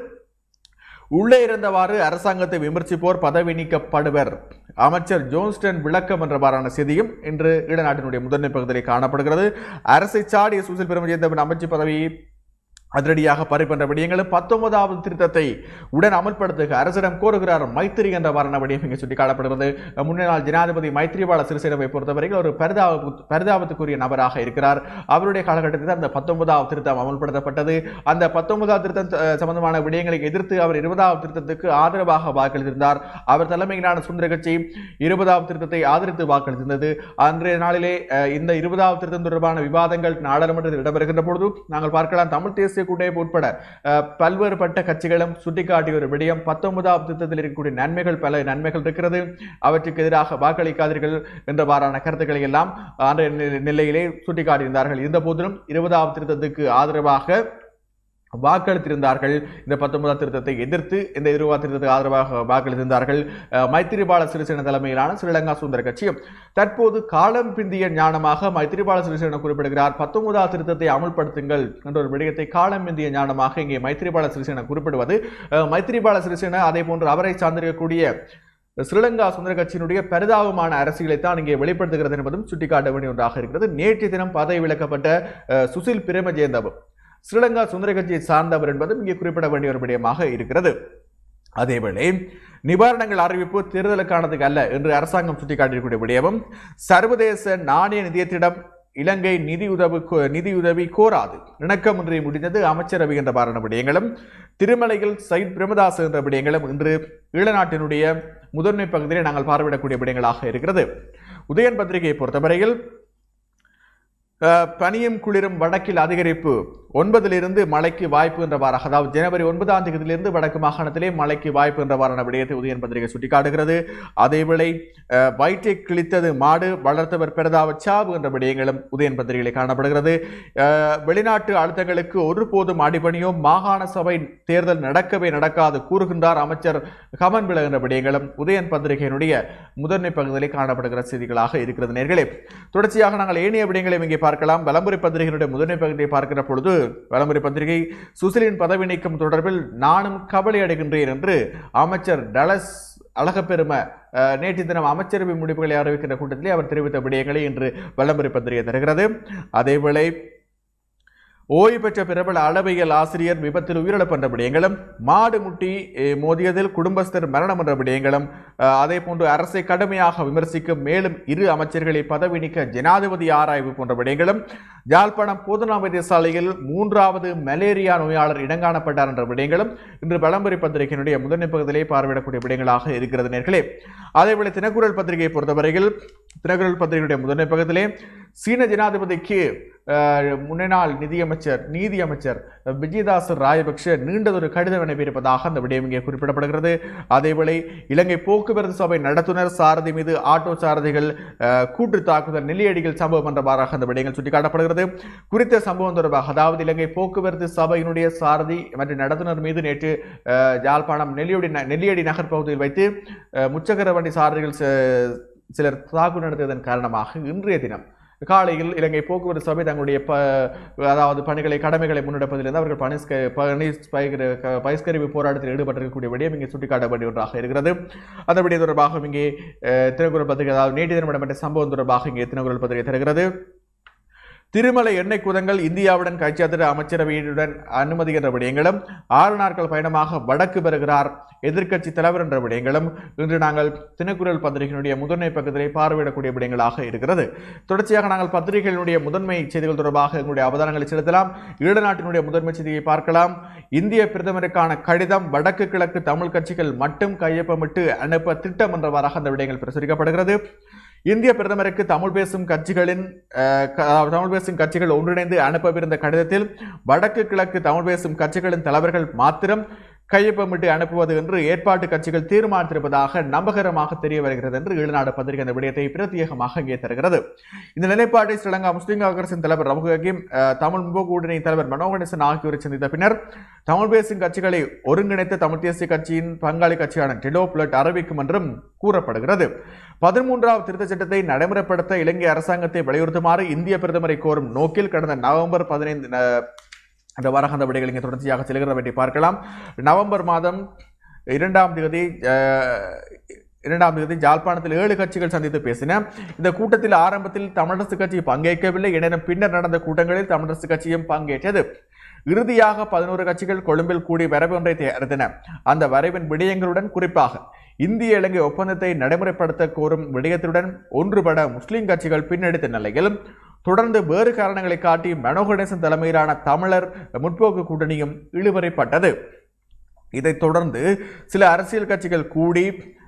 உள்ளே இருந்தவாறு அரசாங்கத்தை விமர்சிப்போர் பதவி நீக்கப்படுவர் அமைச்சர் ஜோன்ஸ்டன் விளக்கம் என்றவாறான செய்தியும் இன்று ஈழநாட்டினுடைய முதன்மை பகுதியில் காணப்படுகிறது அரசை சாடிய சுசில் பிரமஜேந்தவன் அமைச்சு பதவி அதிரடியாக பறிப்பென்ற விடயங்களும் பத்தொன்பதாவது திருத்தத்தை உடன் அமல்படுத்துக அரசிடம் கோருகிறார் மைத்திரி என்ற வரண விடயம் இங்கே சுட்டிக்காட்டப்படுகிறது முன்னாள் ஜனாதிபதி மைத்திரிபால சிறிசேனவை பொறுத்தவரையில் ஒரு பரிதாப பரிதாபத்துக்குரிய நபராக இருக்கிறார் அவருடைய காலகட்டத்தில் அந்த பத்தொன்பதாவது திருத்தம் அமல்படுத்தப்பட்டது அந்த பத்தொன்பதாவது திருத்தம் அஹ், சம்பந்தமான விடயங்களை எதிர்த்து அவர் இருபதாவது திருத்தத்துக்கு ஆதரவாக வாக்களித்திருந்தார் அவர் தலைமையிலான சுந்தர கட்சி இருபதாவது திருத்தத்தை ஆதரித்து வாக்களித்திருந்தது அன்றைய நாளிலே அஹ், இந்த இருபதாவது திருத்தம் தொடர்பான விவாதங்கள் நாடாளுமன்றத்தில் இடம்பெறுகின்ற பொழுது நாங்கள் பார்க்கலாம் தமிழ் தேசிய தேசிய கூட்டமைப்பு உட்பட அஹ், பல்வேறுபட்ட கட்சிகளும் சுட்டிக்காட்டிய ஒரு விடயம் பத்தொன்பதாம் திருத்தத்தில் இருக்கக்கூடிய நன்மைகள் பல நன்மைகள் இருக்கிறது அவற்றுக்கு எதிராக வாக்களிக்காதீர்கள் என்றவாறான கருத்துக்களை எல்லாம் அன்றைய நி- நிலையிலே சுட்டிக்காட்டியிருந்தார்கள் இருந்த போதிலும் இருபதாம் திருத்தத்துக்கு ஆதரவாக வாக்களித்திருந்தார்கள் இந்த பத்தொன்பதாம் திருத்தத்தை எதிர்த்து இந்த இருபதாம் திருத்தத்துக்கு ஆதரவாக வாக்களித்திருந்தார்கள் அஹ், மைத்திரிபால சிறிசேன தலைமையிலான ஸ்ரீலங்கா சுதந்திர கட்சியும் தற்போது காலம் பிந்திய ஞானமாக மைத்திரிபால சிறிசேன குறிப்பிடுகிறார் பத்தொன்பதாம் திருத்தத்தை அமல்படுத்துங்கள் என்ற ஒரு விடயத்தை காலம் பிந்திய ஞானமாக இங்கே மைத்திரிபால சிறிசேன குறிப்பிடுவது அஹ், மைத்திரிபால சிறிசேன அதே போன்று அவரை சார்ந்திருக்கக்கூடிய ஸ்ரீலங்கா சுதந்திர கட்சியினுடைய பரிதாபமான அரசியலைத்தான் இங்கே வெளிப்படுத்துகிறது என்பதும் சுட்டிக்காட்ட வேண்டிய ஒன்றாக இருக்கிறது நேற்று தினம் பதவி விலக்கப்பட்ட அஹ், சுசில் பிரேமஜெயந்தவும் ஸ்ரீலங்கா சுதந்திர கட்சியை சார்ந்தவர் என்பதும் இங்கே குறிப்பிட வேண்டிய ஒரு விடயமாக இருக்கிறது அதேவேளை நிவாரணங்கள் அறிவிப்பு தேர்தலுக்கானதுக்கு அல்ல என்று அரசாங்கம் சுட்டிக்காட்டியிருக்கூடிய விடயமும் சர்வதேச நாணய நிதியத்திடம் இலங்கை நிதியுதவி கோ- நிதியுதவி கோராது இணக்கமின்றி முடிந்தது அமைச்சரவை என்ற பாரான விடயங்களும் திருமலையில் சயித் பிரேமதாஸ் என்ற விடயங்களும் இன்று ஈழநாட்டினுடைய முதன்மை பகுதியிலே நாங்கள் பார்வையிடக்கூடிய விடயங்களாக இருக்கிறது உதயன் பத்திரிகையை பொறுத்தவரையில் அஹ், பனியும் குளிரும் வடக்கில் அதிகரிப்பு ஒன்பதிலிருந்து மழைக்கு வாய்ப்பு என்றவாறாக அதாவது ஜனவரி ஒன்பதாம் தேதியிலிருந்து வடக்கு மாகாணத்திலே மழைக்கு வாய்ப்பு என்றவாறான விடயத்தை உதயன் பத்திரிகை சுட்டிக்காட்டுகிறது அதேவேளை அஹ், வயிற்றை கிழித்தது மாடு வளர்த்தவர் பெரிதாவ சாவு என்ற விடயங்களும் உதயன் பத்திரிகையில் காணப்படுகிறது அஹ், வெளிநாட்டு அழுத்தங்களுக்கு ஒருபோதும் அடிபணியோ மாகாண சபை தேர்தல் நடக்கவே நடக்காது கூறுகின்றார் அமைச்சர் கமன் வில என்ற விடயங்களும் உதயன் பத்திரிகையினுடைய முதன்மை பகுதியிலே காணப்படுகிற செய்திகளாக இருக்கிறது நேர்களே தொடர்ச்சியாக நாங்கள் ஏனைய விடயங்களையும் இங்கே பார்க்கலாம் வலம்புரி பத்திரிகையினுடைய முதன்மை பகுதியை பார்க்கிற பொழுது வலம்புரி பத்திரிகை சுசிலின் பதவி நீக்கம் தொடர்பில் நானும் கவலை அடைகின்றேன் என்று அமைச்சர் டலஸ் அழகப்பெரும அஹ், நேற்று தினம் அமைச்சரவை முடிவுகளை அறிவிக்கின்ற கூட்டத்திலே அவர் தெரிவித்த விடயங்களை இன்று வலம்புரி பத்திரிகை தருகிறது அதேவேளை ஓய்வு பெற்ற பிரபல அளவியல் ஆசிரியர் விபத்தில் உயிரிழப்பு என்ற விடயங்களும் மாடு முட்டி eh, மோதியதில் குடும்பஸ்தர் மரணம் என்ற விடயங்களும் அஹ், அதே போன்று அரசை கடுமையாக விமர்சிக்கும் மேலும் இரு அமைச்சர்களை பதவி நீக்க ஜனாதிபதி ஆராய்வு போன்ற விடயங்களும் யாழ்ப்பாணம் போதனா வைத்தியசாலையில் மூன்றாவது மலேரியா நோயாளர் இடங்காணப்பட்டார் என்ற விடயங்களும் இன்று பழம்பரி பத்திரிகையினுடைய முதன்மை பகுதியிலே பார்வையிடக்கூடிய விடயங்களாக இருக்கிறது நேர்களே அதேவேளை தினக்குரல் பத்திரிகையை பொறுத்தவரையில் தினக்குரல் பத்திரிகையுடைய முதன்மை பக்கத்திலே சீன ஜனாதிபதிக்கு அஹ், முன்னாள் நிதியமைச்சர் நீதி அமைச்சர் விஜயதாஸ் ராயபக்ஷ நீண்டதொரு கடிதம் அனுப்பியிருப்பதாக அந்த விடயம் இங்கே குறிப்பிடப்படுகிறது அதேவேளை இலங்கை போக்குவரத்து சபை நடத்துனர் சாரதி மீது ஆட்டோ சாரதிகள் அஹ், கூட்டு தாக்குதல் நெல்லியடிகள் சம்பவம் என்றவாறாக அந்த விடயங்கள் சுட்டிக்காட்டப்படுகிறது குறித்த சம்பவம் தொடர்பாக அதாவது இலங்கை போக்குவரத்து சபையினுடைய சாரதி மற்றும் நடத்துனர் மீது நேற்று அஹ், யாழ்ப்பாணம் நெல்லியடி ந- நெல்லியடி நகர் பகுதியில் வைத்து அஹ், முச்சக்கர வண்டி சாரதிகள் ச- சிலர் தாக்குதல் நடத்தியதன் காரணமாக இன்றைய தினம் காலையில் இலங்கை போக்குவரத்து சபை தங்களுடைய ப அதாவது பணிகளை கடமைகளை முன்னெடுப்பதிலிருந்து அவர்கள் பணிஸ்க பணி பயிர் க- பயிர்க்கருவி போராட்டத்தில் ஈடுபட்டிருக்கக்கூடிய விடயம் இங்கே சுட்டிக்காட்ட வேண்டிய ஒன்றாக இருக்கிறது அந்த விடயம் தொடர்பாக இங்கே அஹ், தினக்குரல் பத்திரிகை அதாவது நேற்று தினம் இடம்பெற்ற சம்பவம் தொடர்பாக இங்கே தினக்குரல் பத்திரிகை தருகிறது திருமலை எண்ணெய் குதங்கள் இந்தியாவுடன் கைச்சாத்திர அமைச்சரவையுடன் அனுமதி என்ற விடயங்களும் ஆறு நாட்கள் பயணமாக வடக்கு பெறுகிறார் எதிர்க்கட்சி தலைவர் என்ற விடயங்களும் இன்று நாங்கள் தினக்குரல் பத்திரிகையினுடைய முதன்மை பக்கத்திலே பார்வையிடக்கூடிய விடயங்களாக இருக்கிறது தொடர்ச்சியாக நாங்கள் பத்திரிகைகளுடைய முதன்மை செய்திகள் தொடர்பாக எங்களுடைய அவதானங்களை செலுத்தலாம் ஈழநாட்டினுடைய முதன்மை செய்தியை பார்க்கலாம் இந்திய பிரதமருக்கான கடிதம் வடக்கு கிழக்கு தமிழ் கட்சிகள் மட்டும் கையொப்பமிட்டு அனுப்ப திட்டம் என்றவாறாக அந்த விடயங்கள் பிரசுரிக்கப்படுகிறது இந்திய பிரதமருக்கு தமிழ் பேசும் கட்சிகளின் அஹ், க- அதாவது தமிழ் பேசும் கட்சிகள் ஒன்றிணைந்து அனுப்பவிருந்த கடிதத்தில் வடக்கு கிழக்கு தமிழ் பேசும் கட்சிகளின் தலைவர்கள் மாத்திரம் கையொப்பமிட்டு அனுப்புவது என்று ஏற்பாட்டு கட்சிகள் தீர்மானித்திருப்பதாக நம்பகரமாக தெரிய வருகிறது என்று ஈழநாடு பத்திரிகை அந்த விடயத்தை பிரத்யேகமாக இங்கே தருகிறது இந்த நிலைப்பாட்டை ஸ்ரீலங்கா முஸ்லிம் காங்கிரசின் தலைவர் ரவு ஹக்கீம் அஹ், தமிழ் முற்போக்கு கூட்டணி தலைவர் மனோகணேசன் ஆகியோரை சந்தித்த பின்னர் தமிழ் பேசும் கட்சிகளை ஒருங்கிணைத்த தமிழ் தேசிய கட்சியின் பங்காளி கட்சியான டிலோ பிளட் அறிவிக்கும் என்றும் கூறப்படுகிறது பதிமூன்றாவது திருத்தச் சட்டத்தை நடைமுறைப்படுத்த இலங்கை அரசாங்கத்தை வலியுறுத்துமாறு இந்திய பிரதமரை கோரும் நோக்கில் கடந்த நவம்பர் பதினைந்து என்ற வாரகந்த விடைகள் இங்கே தொடர்ச்சியாக செல்கிறவற்றை பார்க்கலாம் நவம்பர் மாதம் இரண்டாம் தேதி அஹ், இரண்டாம் தேதி ஜாழ்ப்பாணத்தில் ஏழு கட்சிகள் சந்தித்து பேசின இந்த கூட்டத்தில் ஆரம்பத்தில் தமிழரசு கட்சி பங்கேற்கவில்லை எனினும் பின்னர் நடந்த கூட்டங்களில் தமிழரசு கட்சியும் பங்கேற்றது இறுதியாக பதினோரு கட்சிகள் கொழும்பில் கூடி வரைவு ஒன்றை தயாரித்தன அந்த வரைவின் விடயங்களுடன் குறிப்பாக இந்திய இலங்கை ஒப்பந்தத்தை நடைமுறைப்படுத்த கோரும் விடயத்துடன் ஒன்றுபட முஸ்லிம் கட்சிகள் பின்னெடுத்த நிலையில் தொடர்ந்து வேறு காரணங்களை காட்டி மனோகணேசன் தலைமையிலான தமிழர் முற்போக்கு கூட்டணியும் இழுவரைப்பட்டது இதைத் தொடர்ந்து சில அரசியல் கட்சிகள் கூடி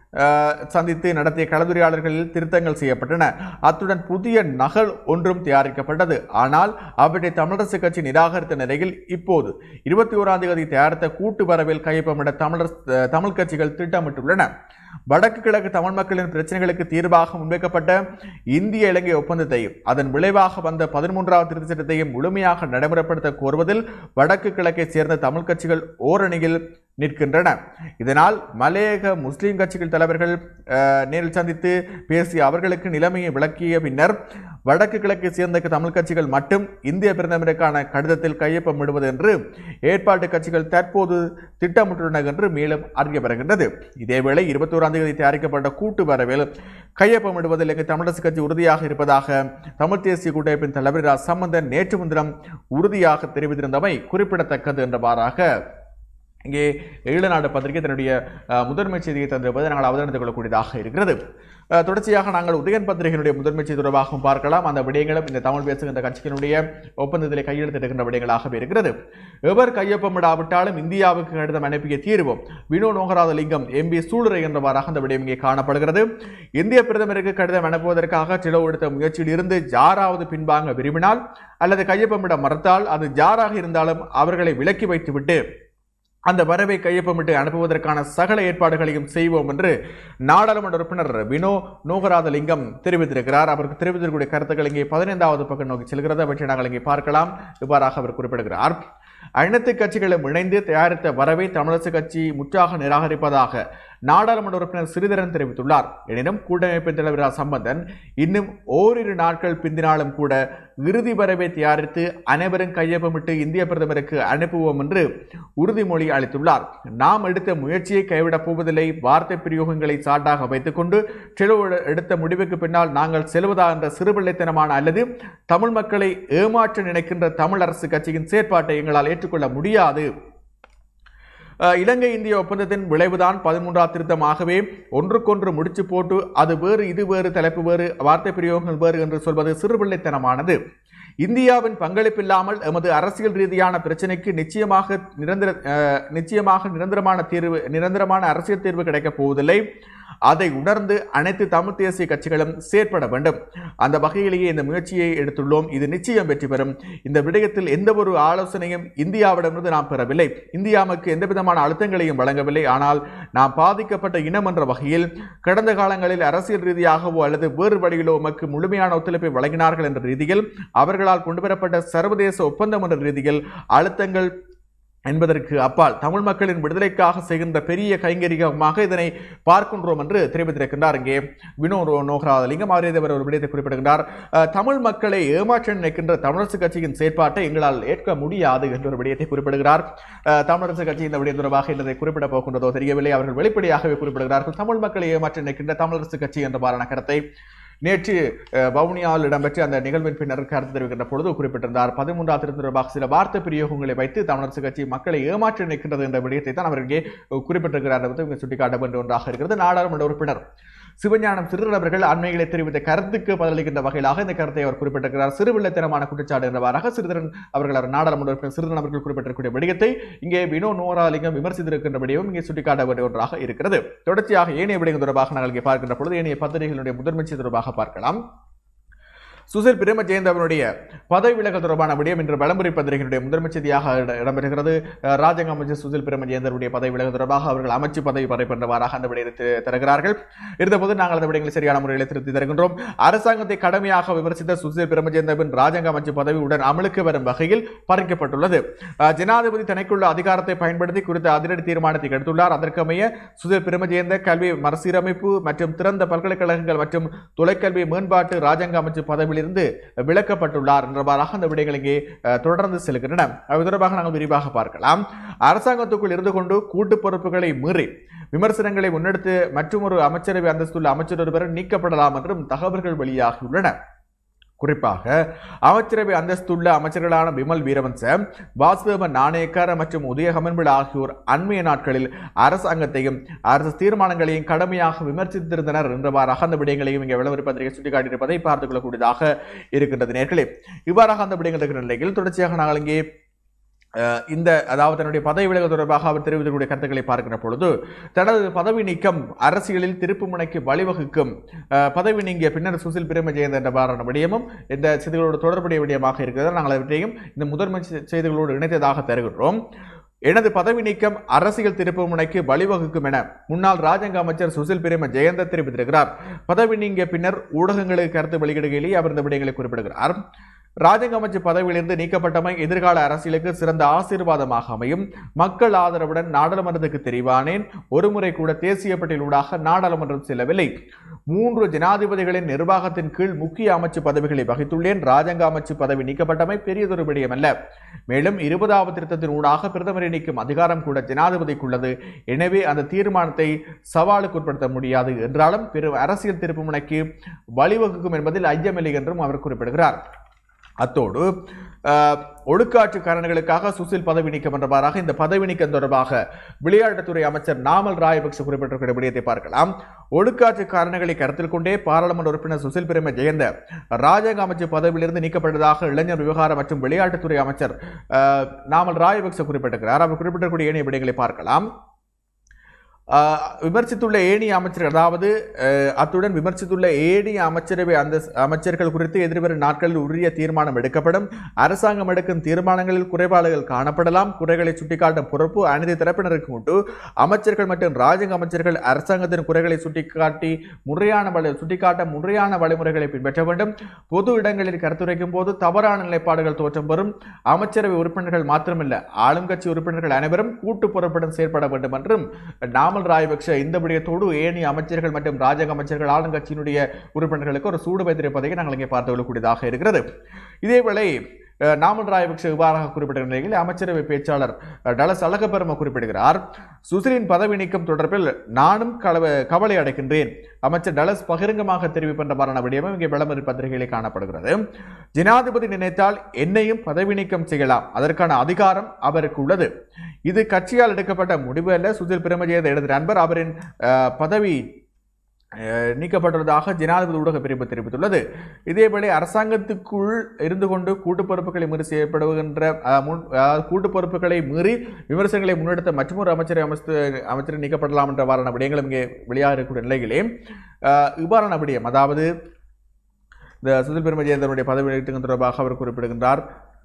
அஹ், சந்தித்து நடத்திய கலந்துரையாடல்களில் திருத்தங்கள் செய்யப்பட்டன அத்துடன் புதிய நகல் ஒன்றும் தயாரிக்கப்பட்டது ஆனால் அவற்றை தமிழரசு கட்சி நிராகரித்த நிலையில் இப்போது இருபத்தி ஓராம் தேதி தயாரித்த கூட்டு வரவில் கையொப்பமிட தமிழர் தமிழ் கட்சிகள் திட்டமிட்டுள்ளன வடக்கு கிழக்கு தமிழ் மக்களின் பிரச்சனைகளுக்கு தீர்வாக முன்வைக்கப்பட்ட இந்திய இலங்கை ஒப்பந்தத்தையும் அதன் விளைவாக வந்த பதிமூன்றாவது திருத்தச் சட்டத்தையும் முழுமையாக நடைமுறைப்படுத்த கோருவதில் வடக்கு கிழக்கைச் சேர்ந்த தமிழ் கட்சிகள் ஓரணியில் நிற்கின்றன இதனால் மலையக முஸ்லிம் கட்சிகள் தலைவர்கள் அஹ், நேரில் சந்தித்து பேசி அவர்களுக்கு நிலைமையை விளக்கிய பின்னர் வடக்கு கிழக்கை சேர்ந்த தமிழ் கட்சிகள் மட்டும் இந்திய பிரதமருக்கான கடிதத்தில் கையொப்பமிடுவது என்று ஏற்பாட்டு கட்சிகள் தற்போது திட்டமிட்டுள்ளன என்று மேலும் அறிய வருகின்றது இதேவேளை இருபத்தி ஓராம் தேதி தயாரிக்கப்பட்ட கூட்டு வரவில் கையொப்பமிடுவதில் இலங்கை தமிழரசு கட்சி உறுதியாக இருப்பதாக தமிழ் தேசிய கூட்டமைப்பின் தலைவர் இரா சம்பந்தன் நேற்று முன்தினம் உறுதியாக தெரிவித்திருந்தமை குறிப்பிடத்தக்கது என்றவாறாக இங்கே ஈழநாடு பத்திரிகை தன்னுடைய அஹ், முதன்மை செய்தியை தந்திருப்பதை நாங்கள் அவதானித்துக் கொள்ளக்கூடியதாக இருக்கிறது அஹ், தொடர்ச்சியாக நாங்கள் உதயன் பத்திரிகையினுடைய முதன்மை செய்தி தொடர்பாகவும் பார்க்கலாம் அந்த விடயங்களும் இந்த தமிழ் பேசுகின்ற கட்சியினுடைய ஒப்பந்தத்திலே கையெழுத்திடுகின்ற விடயங்களாகவே இருக்கிறது எவர் கையொப்பமிடாவிட்டாலும் இந்தியாவுக்கு கடிதம் அனுப்பிய தீர்வோம் வினோ நோகராதலிங்கம் எம்பி சூளுரை என்றவாறாக அந்த விடயம் இங்கே காணப்படுகிறது இந்திய பிரதமருக்கு கடிதம் அனுப்புவதற்காக சிலவு எடுத்த முயற்சியில் இருந்து யாராவது பின்வாங்க விரும்பினால் அல்லது கையொப்பமிட மறுத்தால் அது ஜாராக இருந்தாலும் அவர்களை விலக்கி வைத்துவிட்டு அந்த வரவை கையொப்பமிட்டு அனுப்புவதற்கான சகல ஏற்பாடுகளையும் செய்வோம் என்று நாடாளுமன்ற உறுப்பினர் வினோ நோகராதலிங்கம் தெரிவித்திருக்கிறார் அவருக்கு தெரிவித்திருக்கக்கூடிய கருத்துக்கள் இங்கே பதினைந்தாவது பக்கம் நோக்கி செல்கிறது அவற்றை நாங்கள் இங்கே பார்க்கலாம் இவ்வாறாக அவர் குறிப்பிடுகிறார் அனைத்து கட்சிகளும் இணைந்து தயாரித்த வரவை தமிழரசு கட்சி முற்றாக நிராகரிப்பதாக நாடாளுமன்ற உறுப்பினர் சிறிதரன் தெரிவித்துள்ளார் எனினும் கூட்டமைப்பின் தலைவர் இரா. சம்பந்தன் இன்னும் ஓரிரு நாட்கள் பிந்தினாலும் கூட இறுதி வரவை தயாரித்து அனைவரும் கையொப்பமிட்டு இந்திய பிரதமருக்கு அனுப்புவோம் என்று உறுதிமொழி அளித்துள்ளார் நாம் எடுத்த முயற்சியை கைவிடப் போவதில்லை வார்த்தை பிரயோகங்களை சாட்டாக வைத்துக்கொண்டு செலவு எடுத்த முடிவுக்கு பின்னால் நாங்கள் செல்வதா என்ற சிறுபிள்ளைத்தனமான அல்லது தமிழ் மக்களை ஏமாற்ற நினைக்கின்ற தமிழ் அரசு கட்சியின் செயற்பாட்டை எங்களால் ஏற்றுக்கொள்ள முடியாது அஹ், இலங்கை இந்திய ஒப்பந்தத்தின் விளைவுதான் பதிமூன்றாம் திருத்தமாகவே ஒன்றுக்கொன்று முடிச்சு போட்டு அது வேறு இது வேறு தலைப்பு வேறு வார்த்தை பிரயோகங்கள் வேறு என்று சொல்வது சிறுபிள்ளைத்தனமானது இந்தியாவின் பங்களிப்பில்லாமல் எமது அரசியல் ரீதியான பிரச்சனைக்கு நிச்சயமாக நிரந்தர அஹ், நிச்சயமாக நிரந்தரமான தீர்வு நிரந்தரமான அரசியல் தீர்வு கிடைக்கப் போவதில்லை அதை உணர்ந்து அனைத்து தமிழ் தேசிய கட்சிகளும் செயற்பட வேண்டும் அந்த வகையிலேயே இந்த முயற்சியை எடுத்துள்ளோம் இது நிச்சயம் வெற்றி பெறும் இந்த விடயத்தில் எந்த ஒரு ஆலோசனையும் இந்தியாவிடமிருந்து நாம் பெறவில்லை இந்தியாவுக்கு எந்த விதமான அழுத்தங்களையும் வழங்கவில்லை ஆனால் நாம் பாதிக்கப்பட்ட இனம் என்ற வகையில் கடந்த காலங்களில் அரசியல் ரீதியாகவோ அல்லது வேறு வழியிலோ உமக்கு முழுமையான ஒத்துழைப்பை வழங்கினார்கள் என்ற ரீதியில் அவர்களால் கொண்டுவரப்பட்ட சர்வதேச ஒப்பந்தம் என்ற ரீதியில் அழுத்தங்கள் என்பதற்கு அப்பால் தமிழ் மக்களின் விடுதலைக்காக செய்கின்ற பெரிய கைங்கரியமாக இதனை பார்க்கின்றோம் என்று தெரிவித்திருக்கின்றார் இங்கே வினோ நோகராதலிங்கம் ஆரியதவர் ஒரு விடயத்தை குறிப்பிடுகின்றார் அஹ், தமிழ் மக்களை ஏமாற்ற நினைக்கின்ற தமிழரசு கட்சியின் செயற்பாட்டை எங்களால் ஏற்க முடியாது என்ற ஒரு விடயத்தை குறிப்பிடுகிறார் அஹ், தமிழரசு கட்சி இந்த விடயம் தொடர்பாக என்னதை குறிப்பிட போகின்றதோ தெரியவில்லை அவர்கள் வெளிப்படையாகவே குறிப்பிடுகிறார்கள் தமிழ் மக்களை ஏமாற்ற நினைக்கின்ற தமிழரசு கட்சி என்றவாறான கருத்தை நேற்று அஹ், வவுனியாவில் இடம்பெற்ற அந்த நிகழ்வின் பின்னர் கருத்து தெரிவிக்கின்ற பொழுது குறிப்பிட்டிருந்தார் பதிமூன்றாம் திருத்தம் தொடர்பாக சில வார்த்தை பிரயோகங்களை வைத்து தமிழரசு கட்சி மக்களை ஏமாற்ற நிற்கின்றது என்ற விடயத்தை தான் அவர் இங்கே குறிப்பிட்டிருக்கிறார் என்பது இங்கே சுட்டிக்காட்ட வேண்டிய ஒன்றாக இருக்கிறது நாடாளுமன்ற உறுப்பினர் சிவஞானம் சிறுவர் அவர்கள் அண்மைகளை தெரிவித்த கருத்துக்கு பதிலளிக்கின்ற வகையிலாக இந்த கருத்தை அவர் குறிப்பிட்டிருக்கிறார் சிறுவில்லத்தனமான குற்றச்சாட்டு என்றவாறாக சிறிதரன் அவர்கள் அவர் நாடாளுமன்ற உறுப்பினர் சிறிதரன் அவர்கள் குறிப்பிட்டிருக்கூடிய விடயத்தை இங்கே வினோ நோராலிங்கம் விமர்சித்திருக்கின்ற விடயம் இங்கே சுட்டிக்காட்ட வேண்டிய ஒன்றாக இருக்கிறது தொடர்ச்சியாக ஏனைய விடயங்கள் தொடர்பாக நாங்கள் இங்கே பார்க்கின்ற பொழுது ஏனைய பத்திரிகைகளுடைய முதன்மை செய்தி தொடர்பாக பார்க்கலாம் சுசில் பிரேம ஜெயந்தவனுடைய பதவி விலகல் தொடர்பான விடயம் இன்று வலம்புரி பத்திரிகையினுடைய முதன்மை செய்தியாக இட- இடம்பெறுகிறது அஹ், ராஜாங்க அமைச்சர் சுசில் பிரேம ஜெயந்தருடைய பதவி விலகல் தொடர்பாக அவர்கள் அமைச்சு பதவி பறைப்பென்றவாறாக அந்த விடயத்தை தி- தருகிறார்கள் இருந்தபோது நாங்கள் அந்த விடயங்களை சரியான முறையில் திருத்தி தருகின்றோம் அரசாங்கத்தை கடுமையாக விமர்சித்த சுசில் பிரேமஜெயந்தவின் ராஜாங்க அமைச்சு பதவி உடன் அமலுக்கு வரும் வகையில் பறிக்கப்பட்டுள்ளது அஹ், ஜனாதிபதி தனக்குள்ள அதிகாரத்தை பயன்படுத்தி குறித்த அதிரடி தீர்மானத்தை எடுத்துள்ளார் அதற்கமைய சுசில் பிரேமஜெயந்த கல்வி மறுசீரமைப்பு மற்றும் திறந்த பல்கலைக்கழகங்கள் மற்றும் தொலைக்கல்வி மேம்பாட்டு ராஜாங்க அமைச்சு பதவியிலிருந்து விலக்கப்பட்டுள்ளார் என்றவாறாக அந்த விடயங்கள் இங்கே அஹ், தொடர்ந்து செல்கின்றன அது தொடர்பாக நாங்கள் விரிவாக பார்க்கலாம் அரசாங்கத்துக்குள் இருந்து கொண்டு கூட்டு பொறுப்புகளை மீறி விமர்சனங்களை முன்னெடுத்து மற்றொரு அமைச்சரவை அந்தஸ்துள்ள அமைச்சர் ஒருவர் நீக்கப்படலாம் என்றும் தகவல்கள் வெளியாகியுள்ளன குறிப்பாக அமைச்சரவை அந்தஸ்துள்ள அமைச்சர்களான விமல் வீரவன்ச வாசுதேவ நாணயக்கார மற்றும் உதய ஹமன்பில் ஆகியோர் அண்மைய நாட்களில் அரசாங்கத்தையும் அரசு தீர்மானங்களையும் கடுமையாக விமர்சித்திருந்தனர் என்றவாறாக அந்த விடயங்களையும் இங்கே விளம்பர பத்திரிகை சுட்டிக்காட்டியிருப்பதை பார்த்துக் கொள்ளக்கூடியதாக இருக்கின்றது நேர்களே இவ்வாறாக அந்த விடயங்கள் இருக்கிற நிலையில் தொடர்ச்சியாக நாங்கள் இங்கே அஹ் இந்த அதாவது தன்னுடைய பதவி விலகு தொடர்பாக அவர் தெரிவிக்கக்கூடிய கருத்துக்களை பார்க்கிற பொழுது தனது பதவி நீக்கம் அரசியலில் திருப்பு முனைக்கு வழிவகுக்கும் அஹ் பதவி நீங்கிய பின்னர் சுசில் பிரேமஜெயந்த் என்ற பாரான விடயமும் இந்த செய்திகளோடு தொடர்புடைய விடயமாக இருக்கிறது நாங்கள் அவற்றையும் இந்த முதன்மை செ- செய்திகளோடு இணைத்ததாக தருகின்றோம் எனது பதவி நீக்கம் அரசியல் திருப்பு முனைக்கு வழிவகுக்கும் என முன்னாள் ராஜாங்க அமைச்சர் சுசில் பிரேம ஜெயந்த தெரிவித்திருக்கிறார் பதவி நீங்கிய பின்னர் ஊடகங்களுக்கு கருத்து வெளியிடுகையிலேயே அவர் இந்த விடயங்களை குறிப்பிடுகிறார் ராஜாங்க அமைச்சர் பதவியிலிருந்து நீக்கப்பட்டமை எதிர்கால அரசியலுக்கு சிறந்த ஆசீர்வாதமாக அமையும் மக்கள் ஆதரவுடன் நாடாளுமன்றத்துக்கு தெரிவானேன் ஒருமுறை கூட தேசிய பட்டியலூடாக நாடாளுமன்றம் செல்லவில்லை மூன்று ஜனாதிபதிகளின் நிர்வாகத்தின் கீழ் முக்கிய அமைச்சு பதவிகளை வகித்துள்ளேன் ராஜாங்க அமைச்சு பதவி நீக்கப்பட்டமை பெரியதொரு விடயமல்ல மேலும் இருபதாவது திருத்தத்தின் ஊடாக பிரதமரை நீக்கும் அதிகாரம் கூட ஜனாதிபதிக்குள்ளது எனவே அந்த தீர்மானத்தை சவாலுக்கு உட்படுத்த முடியாது என்றாலும் பெரும் அரசியல் திருப்புமுனைக்கு வழிவகுக்கும் என்பதில் ஐயமில்லை என்றும் அவர் குறிப்பிடுகிறார் அத்தோடு அஹ், ஒழுக்காற்று காரணங்களுக்காக சுசில் பதவி நீக்கம் என்றவாறாக இந்த பதவி நீக்கம் தொடர்பாக விளையாட்டுத்துறை அமைச்சர் நாமல் ராயபக்ஷ குறிப்பிட்டிருக்கிற விடயத்தை பார்க்கலாம் ஒழுக்காற்று காரணங்களை கருத்தில் கொண்டே பாராளுமன்ற உறுப்பினர் சுசில் பிரேம ஜெயந்த ராஜாங்க அமைச்சர் பதவியிலிருந்து நீக்கப்பட்டதாக இளைஞர் விவகாரம் மற்றும் விளையாட்டுத்துறை அமைச்சர் அஹ், நாமல் ராயபக்ஷ குறிப்பிட்டிருக்கிறார் அவர் குறிப்பிட்டிருக்கூடிய ஏனைய விடயங்களை பார்க்கலாம் ஆஹ் விமர்சித்துள்ள ஏனைய அமைச்சர்கள் அதாவது அஹ், அத்துடன் விமர்சித்துள்ள ஏனைய அமைச்சரவை அந்த அமைச்சர்கள் குறித்து எதிர்வரும் நாட்களில் உரிய தீர்மானம் எடுக்கப்படும் அரசாங்கம் எடுக்கும் தீர்மானங்களில் குறைபாடுகள் காணப்படலாம் குறைகளை சுட்டிக்காட்டும் பொறுப்பு அனைத்து தரப்பினருக்கும் உண்டு அமைச்சர்கள் மற்றும் ராஜாங்க அமைச்சர்கள் அரசாங்கத்தின் குறைகளை சுட்டிக்காட்டி முறையான வழி சுட்டிக்காட்ட முறையான வழிமுறைகளை பின்பற்ற வேண்டும் பொது இடங்களில் கருத்துரைக்கும் போது தவறான நிலைப்பாடுகள் தோற்றம் பெறும் அமைச்சரவை உறுப்பினர்கள் மாத்திரமல்ல ஆளும் கட்சி உறுப்பினர்கள் அனைவரும் கூட்டு பொறுப்புடன் செயற்பட வேண்டும் என்றும் நாமல் ராயபக்ஷ இந்த விடயத்தோடு ஏனைய அமைச்சர்கள் மற்றும் ராஜாங்க அமைச்சர்கள் ஆளுங்கட்சியினுடைய உறுப்பினர்களுக்கு ஒரு சூடு வைத்திருப்பதை நாங்கள் இங்கே பார்த்து கொள்ளக்கூடியதாக இருக்கிறது இதேவேளை அஹ், நாமல் ராயபக்ஷ இவ்வாறாக குறிப்பிட்ட நிலையில் அமைச்சரவை பேச்சாளர் அஹ், டலஸ் அழகப்பெரும குறிப்பிடுகிறார் சுசிலின் பதவி நீக்கம் தொடர்பில் நானும் கலவ கவலை அடைகின்றேன் அமைச்சர் டலஸ் பகிரங்கமாக தெரிவிக்கின்றவாறான விடயமும் இங்கே விளம்பர பத்திரிகைகளில் காணப்படுகிறது ஜனாதிபதி நினைத்தால் என்னையும் பதவி நீக்கம் செய்யலாம் அதற்கான அதிகாரம் அவருக்கு உள்ளது இது கட்சியால் எடுக்கப்பட்ட முடிவு அல்ல சுதில் பிரமஜெயத எழுதிய நண்பர் அவரின் அஹ், பதவி அஹ், நீக்கப்பட்டுள்ளதாக ஜனாதிபதி ஊடக பிரிவு தெரிவித்துள்ளது இதேவேளை அரசாங்கத்துக்குள் இருந்து கொண்டு கூட்டு பொறுப்புகளை மீறி செய்யப்படுகின்ற அஹ், முன் அதாவது கூட்டு பொறுப்புகளை மீறி விமர்சனங்களை முன்னெடுத்த மற்றொரு அமைச்சரை அமைத்து அமைச்சர் நீக்கப்படலாம் என்ற வாரான விடயங்களும் இங்கே வெளியாக இருக்கக்கூடிய நிலையிலே அஹ், இவ்வாறான விடயம் அதாவது இந்த சுதில் பெருமஜேந்தனுடைய பதவி நீக்கம் தொடர்பாக அவர் குறிப்பிடுகின்றார்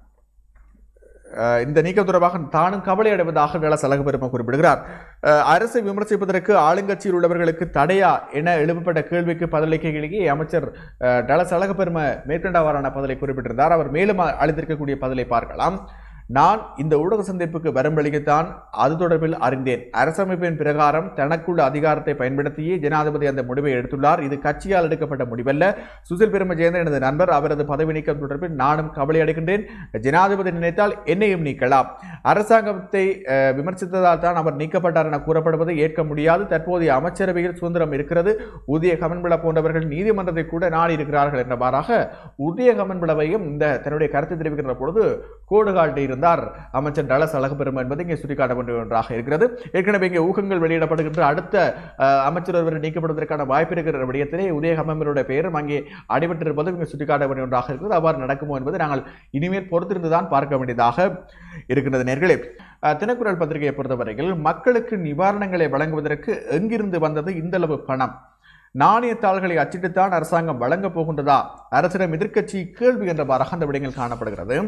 அஹ் இந்த நீக்கம் தொடர்பாக தானும் கவலை அடைவதாக டலஸ் அழகுபெரும குறிப்பிடுகிறார் அஹ் அரசை விமர்சிப்பதற்கு ஆளுங்கட்சியில் உள்ளவர்களுக்கு தடையா என எழுப்பப்பட்ட கேள்விக்கு பதிலளிக்கையிலேயே அமைச்சர் அஹ், டலஸ் அழகுபெரும மேற்கண்டவாறான பதிலை குறிப்பிட்டிருந்தார் அவர் மேலும் அ- அளித்திருக்கக்கூடிய பதிலை பார்க்கலாம் நான் இந்த ஊடக சந்திப்புக்கு வரம்பளிக்கத்தான் அது தொடர்பில் அறிந்தேன் அரசமைப்பின் பிரகாரம் தனக்குள்ள அதிகாரத்தை பயன்படுத்தியே ஜனாதிபதி அந்த முடிவை எடுத்துள்ளார் இது கட்சியால் எடுக்கப்பட்ட முடிவல்ல சுசில் பெருமஜேந்திரன் எனது நண்பர் அவரது பதவி நீக்கம் தொடர்பில் நானும் கவலை அடைகின்றேன் ஜனாதிபதி நினைத்தால் என்னையும் நீக்கலாம் அரசாங்கத்தை அஹ், விமர்சித்ததால் தான் அவர் நீக்கப்பட்டார் என கூறப்படுவதை ஏற்க முடியாது தற்போதைய அமைச்சரவையில் சுதந்திரம் இருக்கிறது உதய கமன்பிள போன்றவர்கள் நீதிமன்றத்தை கூட நாடி இருக்கிறார்கள் என்றவாறாக உதய கமன்பிளவையும் இந்த தன்னுடைய கருத்தை தெரிவிக்கின்ற பொழுது கோடு காட்டியிருந்தார் அமைச்சர் டலஸ் அழகுபெருமை என்பது இங்கே சுட்டிக்காட்ட வேண்டிய ஒன்றாக இருக்கிறது ஏற்கனவே இங்கே ஊகங்கள் வெளியிடப்படுகின்ற அடுத்த அஹ், அமைச்சர் ஒருவர் நீக்கப்படுவதற்கான வாய்ப்பு இருக்கிற விடயத்திலே உதய கமன்பிளோட பெயரும் அங்கே அடிபட்டிருப்பது இங்கே சுட்டிக்காட்ட வேண்டிய ஒன்றாக இருக்கிறது அவ்வாறு நடக்குமோ என்பதை நாங்கள் இனிமேல் பொறுத்திருந்து தான் பார்க்க வேண்டியதாக இருக்கின்றது நேர்களே அஹ், தினக்குரல் பத்திரிகையை பொறுத்தவரையில் மக்களுக்கு நிவாரணங்களை வழங்குவதற்கு எங்கிருந்து வந்தது இந்தளவு பணம் நாணயத்தாள்களை அச்சிட்டுத்தான் அரசாங்கம் வழங்கப் போகின்றதா அரசிடம் எதிர்க்கட்சி கேள்வி என்றவாறாக அந்த விடயங்கள் காணப்படுகிறது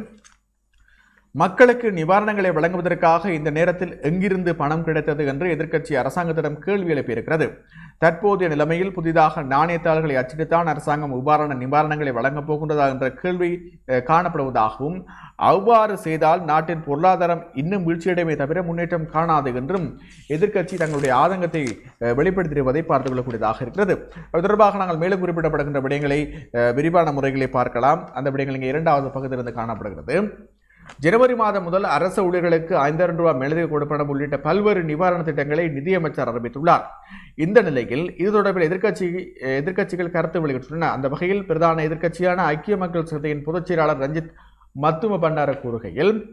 மக்களுக்கு நிவாரணங்களை வழங்குவதற்காக இந்த நேரத்தில் எங்கிருந்து பணம் கிடைத்தது என்று எதிர்க்கட்சி அரசாங்கத்திடம் கேள்வி எழுப்பியிருக்கிறது தற்போதைய நிலைமையில் புதிதாக நாணயத்தாள்களை அச்சிட்டுத்தான் அரசாங்கம் இவ்வாறான நிவாரணங்களை வழங்கப் போகின்றதா என்ற கேள்வி அஹ், காணப்படுவதாகவும் அவ்வாறு செய்தால் நாட்டின் பொருளாதாரம் இன்னும் வீழ்ச்சியடைமே தவிர முன்னேற்றம் காணாது என்றும் எதிர்க்கட்சி தங்களுடைய ஆதங்கத்தை அஹ், வெளிப்படுத்தியிருப்பதை பார்த்துக் கொள்ளக்கூடியதாக இருக்கிறது அது தொடர்பாக நாங்கள் மேலும் குறிப்பிடப்படுகின்ற விடயங்களை அஹ், விரிவான முறைகளை பார்க்கலாம் அந்த விடயங்கள் இங்கே இரண்டாவது பகுதியிலிருந்து காணப்படுகிறது ஜனவரி மாதம் முதல் அரசு ஊழியர்களுக்கு ஐந்தாயிரம் ரூபாய் மெழுகு கொடுப்பனம் உள்ளிட்ட பல்வேறு நிவாரண திட்டங்களை நிதியமைச்சர் அறிவித்துள்ளார் இந்த நிலையில் இது தொடர்பில் எதிர்க்கட்சி எதிர்க்கட்சிகள் கருத்து வெளியிட்டுள்ளன அந்த வகையில் பிரதான எதிர்க்கட்சியான ஐக்கிய மக்கள் சக்தியின் பொதுச் செயலாளர் ரஞ்சித் மத்தும பண்டார கூறுகையில்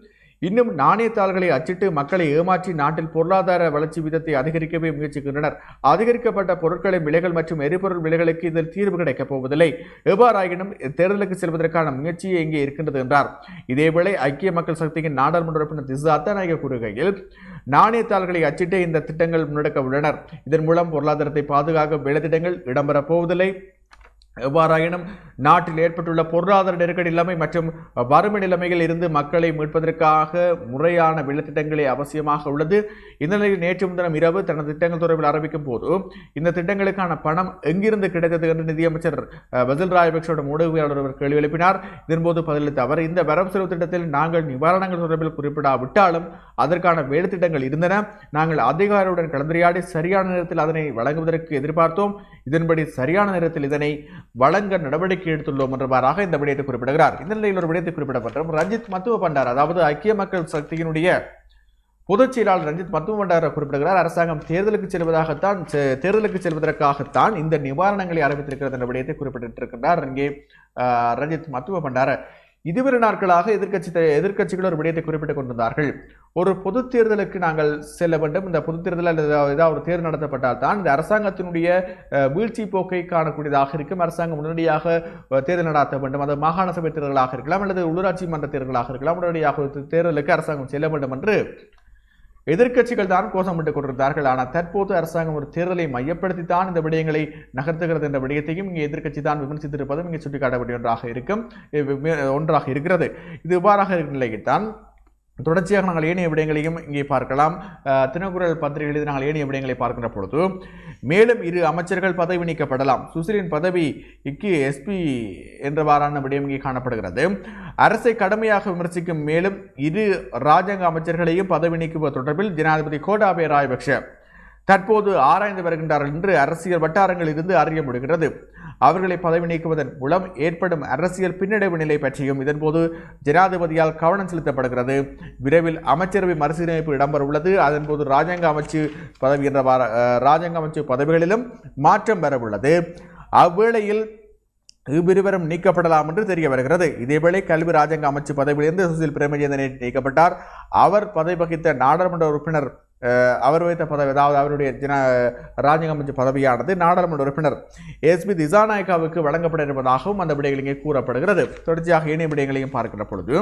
இன்னும் நாணயத்தாள்களை அச்சிட்டு மக்களை ஏமாற்றி நாட்டில் பொருளாதார வளர்ச்சி வீதத்தை அதிகரிக்கவே முயற்சிக்கின்றனர் அதிகரிக்கப்பட்ட பொருட்களின் விலைகள் மற்றும் எரிபொருள் விலைகளுக்கு இதில் தீர்வு கிடைக்கப் போவதில்லை எவ்வாறாயினும் தேர்தலுக்கு செல்வதற்கான முயற்சியே இங்கே இருக்கின்றது என்றார் இதேவேளை ஐக்கிய மக்கள் சக்தியின் நாடாளுமன்ற உறுப்பினர் திசு அத்தநாயக கூறுகையில் நாணயத்தாள்களை அச்சிட்டு இந்த திட்டங்கள் முன்னெடுக்க உள்ளனர் இதன் மூலம் பொருளாதாரத்தை பாதுகாக்க வேலைத்திட்டங்கள் இடம்பெறப் போவதில்லை எவ்வாறாயினும் நாட்டில் ஏற்பட்டுள்ள பொருளாதார நெருக்கடி நிலைமை மற்றும் வறுமை நிலைமையில் இருந்து மக்களை மீட்பதற்காக முறையான வெள்ளத்திட்டங்களே அவசியமாக உள்ளது இந்த நிலையில் நேற்று முன்தினம் இரவு தனது திட்டங்கள் தொடர்பில் ஆரம்பிக்கும் போது இந்த திட்டங்களுக்கான பணம் எங்கிருந்து கிடைத்தது என்று நிதியமைச்சர் அஹ், பசில் ராயபக்சோட ஊடகவியலாளர் அவர் கேள்வி எழுப்பினார் இதன்போது பதிலளித்த அவர் இந்த வரவு செலவு திட்டத்தில் நாங்கள் நிவாரணங்கள் தொடர்பில் குறிப்பிடாவிட்டாலும் அதற்கான வேலை திட்டங்கள் இருந்தன நாங்கள் அதிகாரியுடன் கலந்துரையாடி சரியான நேரத்தில் அதனை வழங்குவதற்கு எதிர்பார்த்தோம் இதன்படி சரியான நேரத்தில் இதனை வழங்க நடவடிக்கை எடுத்துள்ளோம் என்றவாறாக இந்த விடயத்தை குறிப்பிடுகிறார் இந்த நிலையில் ஒரு விடயத்தை குறிப்பிடப்பட்டோம் ரஞ்சித் மத்துவ பண்டார் அதாவது ஐக்கிய மக்கள் சக்தியினுடைய பொதுச் செயலாளர் ரஞ்சித் மத்துவ பண்டார குறிப்பிடுகிறார் அரசாங்கம் தேர்தலுக்கு செல்வதாகத்தான் செ- தேர்தலுக்கு செல்வதற்காகத்தான் இந்த நிவாரணங்களை ஆரம்பித்திருக்கிறது என்ற விடயத்தை குறிப்பிட்டிருக்கின்றார் இங்கே ஆஹ், ரஞ்சித் மத்துவ பண்டார இதுவரை நாட்களாக எதிர்க்கட்சி எதிர்க்கட்சிகள் ஒரு விடயத்தை குறிப்பிட்டுக் கொண்டிருந்தார்கள் ஒரு பொது தேர்தலுக்கு நாங்கள் செல்ல வேண்டும் இந்த பொது தேர்தல் அல்லது ஏதாவது ஒரு தேர்தல் நடத்தப்பட்டால் தான் இந்த அரசாங்கத்தினுடைய அஹ், வீழ்ச்சி போக்கை காணக்கூடியதாக இருக்கும் அரசாங்கம் உடனடியாக அஹ், தேர்தல் நடத்த வேண்டும் அது மாகாண சபை தேர்தலாக இருக்கலாம் அல்லது உள்ளூராட்சி மன்ற தேர்தலாக இருக்கலாம் உடனடியாக ஒரு தேர்தலுக்கு அரசாங்கம் செல்ல வேண்டும் என்று எதிர்க்கட்சிகள் தான் கோஷமிட்டுக் கொண்டிருந்தார்கள் ஆனால் தற்போது அரசாங்கம் ஒரு தேர்தலை மையப்படுத்தி தான் இந்த விடயங்களை நகர்த்துகிறது என்ற விடயத்தையும் இங்கே எதிர்க்கட்சி தான் விமர்சித்திருப்பதும் இங்கே சுட்டிக்காட்ட வேண்டிய ஒன்றாக இருக்கும் இது மே- ஒன்றாக இருக்கிறது இது இவ்வாறாக இருக்கும் நிலையில் தான் தொடர்ச்சியாக நாங்கள் ஏனைய விடயங்களையும் இங்கே பார்க்கலாம் அஹ், தினக்குரல் பத்திரிகைகளில் நாங்கள் ஏனைய விடயங்களை பார்க்கின்ற பொழுது மேலும் இரு அமைச்சர்கள் பதவி நீக்கப்படலாம் சுசிலின் பதவிக்கு எஸ்பி என்றவாறான விடயம் இங்கே காணப்படுகிறது அரசை கடுமையாக விமர்சிக்கும் மேலும் இரு ராஜாங்க அமைச்சர்களையும் பதவி நீக்குவது தொடர்பில் ஜனாதிபதி கோட்டாபய ராயபக்ஷ தற்போது ஆராய்ந்து வருகின்றார்கள் என்று அரசியல் வட்டாரங்களில் இருந்து அறிய முடிகிறது அவர்களை பதவி நீக்குவதன் மூலம் ஏற்படும் அரசியல் பின்னடைவு நிலை பற்றியும் இதன்போது ஜனாதிபதியால் கவனம் செலுத்தப்படுகிறது விரைவில் அமைச்சரவை மறுசீரமைப்பு இடம்பெற உள்ளது அதன்போது ராஜாங்க அமைச்சு பதவி என்ற வார- அஹ், ராஜாங்க அமைச்சு பதவிகளிலும் மாற்றம் பெறவுள்ளது அவ்வேளையில் இவ்விருவரும் நீக்கப்படலாம் என்று தெரிய வருகிறது இதேவேளை கல்வி ராஜாங்க அமைச்சு பதவியிலிருந்து சுசில் பிரேமச்சந்திரன் நேற்று நீக்கப்பட்டார் அவர் பதவி வகித்த நாடாளுமன்ற உறுப்பினர் அஹ், அவர் வைத்த பதவி அதாவது அவருடைய ஜன ராஜாங்க அமைச்சு பதவியானது நாடாளுமன்ற உறுப்பினர் எஸ்பி திசாநாயக்காவுக்கு வழங்கப்பட இருப்பதாகவும் அந்த விடயங்கள் இங்கே கூறப்படுகிறது தொடர்ச்சியாக ஏனைய விடயங்களையும் பார்க்கிற பொழுது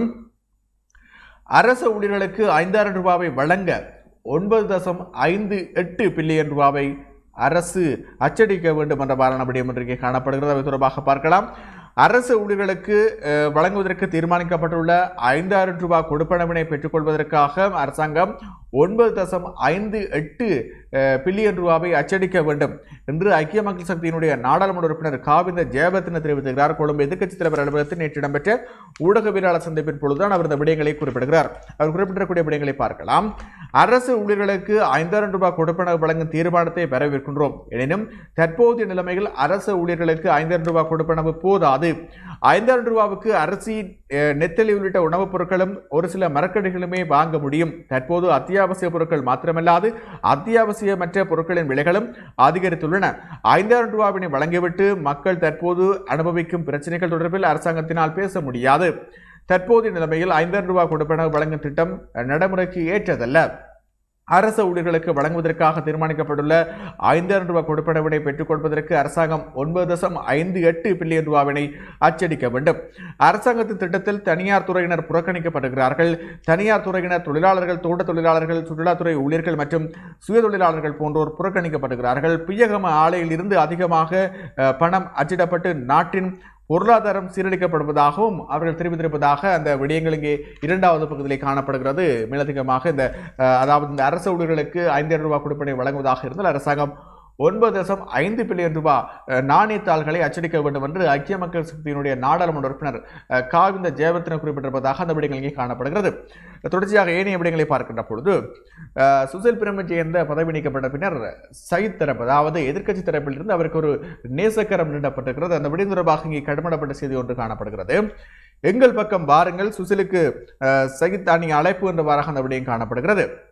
அரசு ஊழியர்களுக்கு ஐந்தாயிரம் ரூபாவை வழங்க ஒன்பது தசம் ஐந்து எட்டு பில்லியன் ரூபாவை அரசு அச்சடிக்க வேண்டும் என்ற பாரான விடயம் ஒன்று இங்கே காணப்படுகிறது அவை தொடர்பாக பார்க்கலாம் அரசு ஊழியர்களுக்கு அஹ், வழங்குவதற்கு தீர்மானிக்கப்பட்டுள்ள ஐந்தாயிரம் ரூபாய் கொடுப்பனவினை பெற்றுக்கொள்வதற்காக அரசாங்கம் ஒன்பது தசம் ஐந்து எட்டு அஹ், பில்லியன் ரூபாவை அச்சடிக்க வேண்டும் என்று ஐக்கிய மக்கள் சக்தியினுடைய நாடாளுமன்ற உறுப்பினர் காவிந்த ஜெயவர்தன தெரிவித்திருக்கிறார் கொழும்பு எதிர்க்கட்சித் தலைவர் அலுவலகத்தில் நேற்று இடம்பெற்ற ஊடகவியலாளர் சந்திப்பின் பொழுதுதான் அவர் இந்த விடயங்களை குறிப்பிடுகிறார் அவர் குறிப்பிடக்கூடிய விடயங்களை பார்க்கலாம் அரசு ஊழியர்களுக்கு ஐந்தாயிரம் ரூபாய் கொடுப்பன வழங்கும் தீர்மானத்தை வரவேற்கின்றோம் எனினும் தற்போதைய நிலைமையில் அரசு ஊழியர்களுக்கு ஐந்தாயிரம் ரூபாய் கொடுப்பனவு போதாது ஐந்தாயிரம் ரூபாவுக்கு அரிசி அஹ், நெத்தலி உள்ளிட்ட உணவுப் பொருட்களும் ஒரு சில மரக்கடைகளுமே வாங்க முடியும் தற்போது அத்தியாவசிய பொருட்கள் மாத்திரமல்லாது அத்தியாவசியமற்ற பொருட்களின் விலைகளும் அதிகரித்துள்ளன ஐந்தாயிரம் ரூபாவினை வழங்கிவிட்டு மக்கள் தற்போது அனுபவிக்கும் பிரச்சனைகள் தொடர்பில் அரசாங்கத்தினால் பேச முடியாது தற்போதைய நிலைமையில் ஐந்தாயிரம் ரூபாய் கொடுப்பன வழங்கும் திட்டம் நடைமுறைக்கு ஏற்றதல்ல அரசு ஊழியர்களுக்கு வழங்குவதற்காக தீர்மானிக்கப்பட்டுள்ள ஐந்தாயிரம் ரூபாய் கொடுப்பனவினை பெற்றுக் கொடுப்பதற்கு அரசாங்கம் ஒன்பது தசம் ஐந்து எட்டு பில்லியன் ரூபாவினை அச்சடிக்க வேண்டும் அரசாங்கத்தின் திட்டத்தில் தனியார் துறையினர் புறக்கணிக்கப்படுகிறார்கள் தனியார் துறையினர் தொழிலாளர்கள் தோட்ட தொழிலாளர்கள் சுற்றுலாத்துறை ஊழியர்கள் மற்றும் சுய தொழிலாளர்கள் போன்றோர் புறக்கணிக்கப்படுகிறார்கள் பியகம ஆலையில் இருந்து அதிகமாக அஹ், பணம் அச்சிடப்பட்டு நாட்டின் பொருளாதாரம் சீரழிக்கப்படுவதாகவும் அவர்கள் தெரிவித்திருப்பதாக அந்த விடயங்கள் இங்கே இரண்டாவது பகுதியிலே காணப்படுகிறது மேலதிகமாக இந்த அஹ், அதாவது இந்த அரசு ஊழியர்களுக்கு ஐந்தாயிரம் ரூபாய் கொடுப்பனை வழங்குவதாக இருந்தால் அரசாங்கம் ஒன்பது தசம் ஐந்து பில்லியன் ரூபாய் அஹ், நாணயத்தாள்களை அச்சடிக்க வேண்டும் என்று ஐக்கிய மக்கள் சக்தியினுடைய நாடாளுமன்ற உறுப்பினர் அஹ், காவிந்த ஜெயவர்த்தன குறிப்பிட்டிருப்பதாக அந்த விடயங்கள் இங்கே காணப்படுகிறது தொடர்ச்சியாக ஏனைய விடயங்களை பார்க்கின்ற பொழுது அஹ், சுசில் பிரேமஜெயந்த பதவி நீக்கப்பட்ட பின்னர் சயித் தரப்பு அதாவது எதிர்க்கட்சி தரப்பிலிருந்து அவருக்கு ஒரு நேசக்கரம் நீண்டப்பட்டிருக்கிறது அந்த விடயம் தொடர்பாக இங்கே கடுமைப்பட்ட செய்தி ஒன்று காணப்படுகிறது எங்கள் பக்கம் வாருங்கள் சுசிலுக்கு அஹ், சயித் அணி அழைப்பு என்றவாறாக அந்த விடயம் காணப்படுகிறது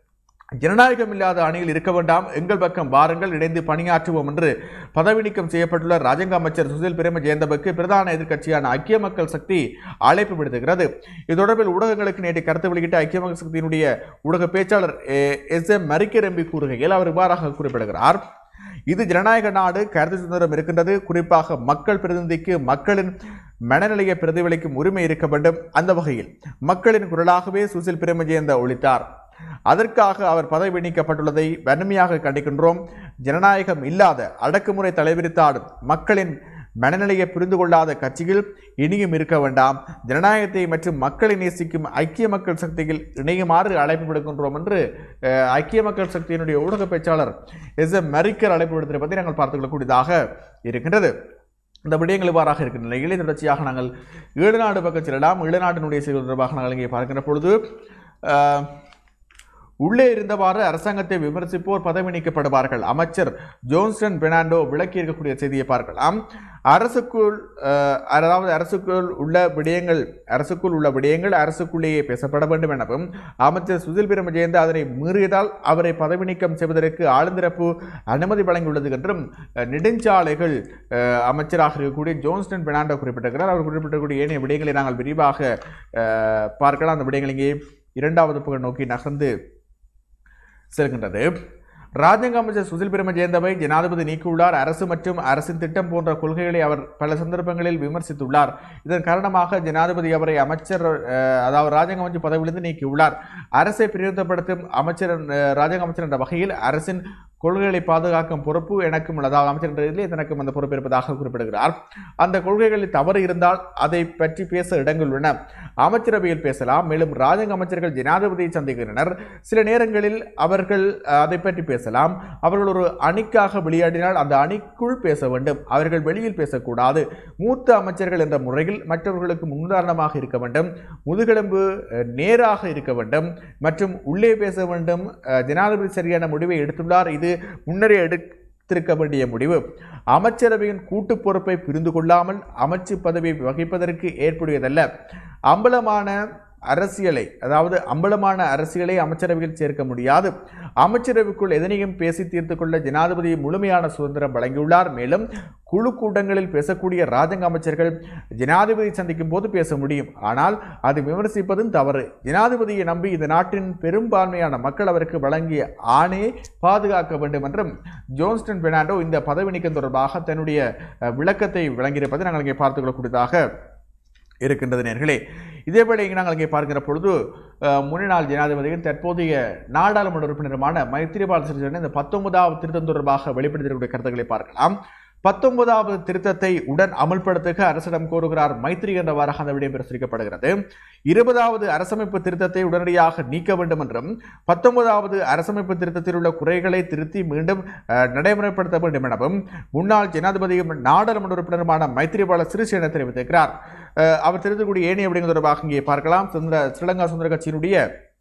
ஜனநாயகம் இல்லாத அணியில் இருக்க வேண்டாம் எங்கள் பக்கம் வாருங்கள் இணைந்து பணியாற்றுவோம் என்று பதவி நீக்கம் செய்யப்பட்டுள்ள ராஜாங்க அமைச்சர் சுசில் பிரேம ஜெயந்தவுக்கு பிரதான எதிர்க்கட்சியான ஐக்கிய மக்கள் சக்தி அழைப்பு விடுத்துகிறது இது தொடர்பில் ஊடகங்களுக்கு நேற்று கருத்து வெளியிட்ட ஐக்கிய மக்கள் சக்தியினுடைய ஊடக பேச்சாளர் எஸ் எம் மரிக்கர் எம்பி கூறுகையில் அவர் இவ்வாறாக குறிப்பிடுகிறார் இது ஜனநாயக நாடு கருத்து சுதந்திரம் இருக்கின்றது குறிப்பாக மக்கள் பிரதிநிதிக்கு மக்களின் மனநிலையை பிரதிபலிக்கும் உரிமை இருக்க வேண்டும் அந்த வகையில் மக்களின் குரலாகவே சுசில் பிரேமஜெயந்த ஒழித்தார் அதற்காக அவர் பதவி நீக்கப்பட்டுள்ளதை வன்மையாக கண்டிக்கின்றோம் ஜனநாயகம் இல்லாத அடக்குமுறை தலைவிரித்தாடும் மக்களின் மனநிலையை புரிந்து கொள்ளாத கட்சியில் இனியும் இருக்க வேண்டாம் ஜனநாயகத்தை மற்றும் மக்களை நேசிக்கும் ஐக்கிய மக்கள் சக்தியில் இணையுமாறு அழைப்பு விடுக்கின்றோம் என்று அஹ், ஐக்கிய மக்கள் சக்தியினுடைய ஊடக பேச்சாளர் எஸ் எம் மரிக்கர் அழைப்பு விடுத்திருப்பதை நாங்கள் பார்த்துக் கொள்ளக்கூடியதாக இருக்கின்றது இந்த விடயங்கள் இவ்வாறாக இருக்கின்ற நிலையில் தொடர்ச்சியாக நாங்கள் ஈழநாடு பக்கம் செல்லலாம் ஈழநாட்டினுடைய செய்தி தொடர்பாக நாங்கள் இங்கே பார்க்கின்ற பொழுது அஹ், உள்ளே இருந்தவாறு அரசாங்கத்தை விமர்சிப்போர் பதவி நீக்கப்படுவார்கள் அமைச்சர் ஜோன்ஸ்டன் பெர்னாண்டோ விளக்கி இருக்கக்கூடிய செய்தியை பார்க்கலாம் அரசுக்குள் அஹ், அதாவது அரசுக்குள் உள்ள விடயங்கள் அரசுக்குள் உள்ள விடயங்கள் அரசுக்குள்ளேயே பேசப்பட வேண்டும் எனவும் அமைச்சர் சுசில் பிரமஜெயந்த அதனை மீறியதால் அவரை பதவி நீக்கம் செய்வதற்கு ஆளுந்திரப்பு அனுமதி வழங்கியுள்ளது என்றும் அஹ், நெடுஞ்சாலைகள் அஹ், அமைச்சராக இருக்கக்கூடிய ஜோன்ஸ்டன் பெர்னாண்டோ குறிப்பிட்டிருக்கிறார் அவர் குறிப்பிட்டிருக்கக்கூடிய ஏனைய விடயங்களை நாங்கள் விரிவாக அஹ், பார்க்கலாம் அந்த விடயங்கள் இங்கே இரண்டாவது புகழ் நோக்கி நகர்ந்து செல்கின்றது ராஜாங்க அமைச்சர் சுசில் பிரமஜெயந்தவை ஜனாதிபதி நீக்கியுள்ளார் அரசு மற்றும் அரசின் திட்டம் போன்ற கொள்கைகளை அவர் பல சந்தர்ப்பங்களில் விமர்சித்துள்ளார் இதன் காரணமாக ஜனாதிபதி அவரை அமைச்சர் அஹ், அதாவது ராஜாங்க அமைச்சர் பதவியிலிருந்து நீக்கியுள்ளார் அரசை பிரயோகப்படுத்தும் அமைச்சர் அஹ், ராஜாங்க அமைச்சர் என்ற வகையில் அரசின் கொள்கைகளை பாதுகாக்கும் பொறுப்பு எனக்கும் உள்ளது அதாவது அமைச்சர் என்ற இதிலே தனக்கும் அந்த பொறுப்பு இருப்பதாக குறிப்பிடுகிறார் அந்த கொள்கைகளில் தவறு இருந்தால் அதை பற்றி பேச இடங்கள் உள்ளன அமைச்சரவையில் பேசலாம் மேலும் ராஜாங்க அமைச்சர்கள் ஜனாதிபதியை சந்திக்கின்றனர் சில நேரங்களில் அவர்கள் அஹ், அதை பற்றி பேசலாம் அவர்கள் ஒரு அணிக்காக விளையாடினால் அந்த அணிக்குள் பேச வேண்டும் அவர்கள் வெளியில் பேசக்கூடாது மூத்த அமைச்சர்கள் என்ற முறையில் மற்றவர்களுக்கு முன்னுதாரணமாக இருக்க வேண்டும் முதுகெலும்பு அஹ், நேராக இருக்க வேண்டும் மற்றும் உள்ளே பேச வேண்டும் அஹ், ஜனாதிபதி சரியான முடிவை எடுத்துள்ளார் இது முன்னரே எடுத்திருக்க வேண்டிய முடிவு அமைச்சரவையின் கூட்டு பொறுப்பை புரிந்து கொள்ளாமல் அமைச்சு பதவியை வகிப்பதற்கு ஏற்புடையதல்ல அம்பலமான அரசியலை அதாவது அம்பலமான அரசியலை அமைச்சரவையில் சேர்க்க முடியாது அமைச்சரவைக்குள் எதனையும் பேசி தீர்த்து கொள்ள ஜனாதிபதி முழுமையான சுதந்திரம் வழங்கியுள்ளார் மேலும் குழு கூட்டங்களில் பேசக்கூடிய ராஜங்க அமைச்சர்கள் ஜனாதிபதி சந்திக்கும் போது பேச முடியும் ஆனால் அது விமர்சிப்பதும் தவறு ஜனாதிபதியை நம்பி இந்த நாட்டின் பெரும்பான்மையான மக்கள் அவருக்கு வழங்கிய ஆணையை பாதுகாக்க வேண்டும் என்றும் ஜோன்ஸ்டன் பெர்னாண்டோ இந்த பதவி நீக்கம் தொடர்பாக தன்னுடைய அஹ், விளக்கத்தை வழங்கியிருப்பதை நாங்கள் இங்கே பார்த்துக் கொள்ளக்கூடியதாக இருக்கின்றது நேர்களே இதேபோல இங்கே நாங்கள் இங்கே பார்க்கிற பொழுது அஹ், முன்னாள் ஜனாதிபதியின் தற்போதைய நாடாளுமன்ற உறுப்பினருமான மைத்திரிபால சிறிசேன இந்த பத்தொன்பதாவது திருத்தம் தொடர்பாக வெளிப்படுத்தியிருக்கக்கூடிய கருத்துக்களை பார்க்கலாம் பத்தொன்பதாவது திருத்தத்தை உடன் அமல்படுத்துக அரசிடம் கோருகிறார் மைத்திரி என்றவாறாக அந்த விடயம் பிரசுரிக்கப்படுகிறது இருபதாவது அரசமைப்பு திருத்தத்தை உடனடியாக நீக்க வேண்டும் என்றும் பத்தொன்பதாவது அரசமைப்பு திருத்தத்தில் உள்ள குறைகளை திருத்தி மீண்டும் அஹ், நடைமுறைப்படுத்த வேண்டும் எனவும் முன்னாள் ஜனாதிபதியும் நாடாளுமன்ற உறுப்பினருமான மைத்திரிபால சிறிசேன தெரிவித்திருக்கிறார் அஹ், அவர் தெரிவிக்கக்கூடிய ஏனைய விடயங்கள் தொடர்பாக இங்கே பார்க்கலாம் சுதந்திர ஸ்ரீலங்கா சுதந்திர கட்சியினுடைய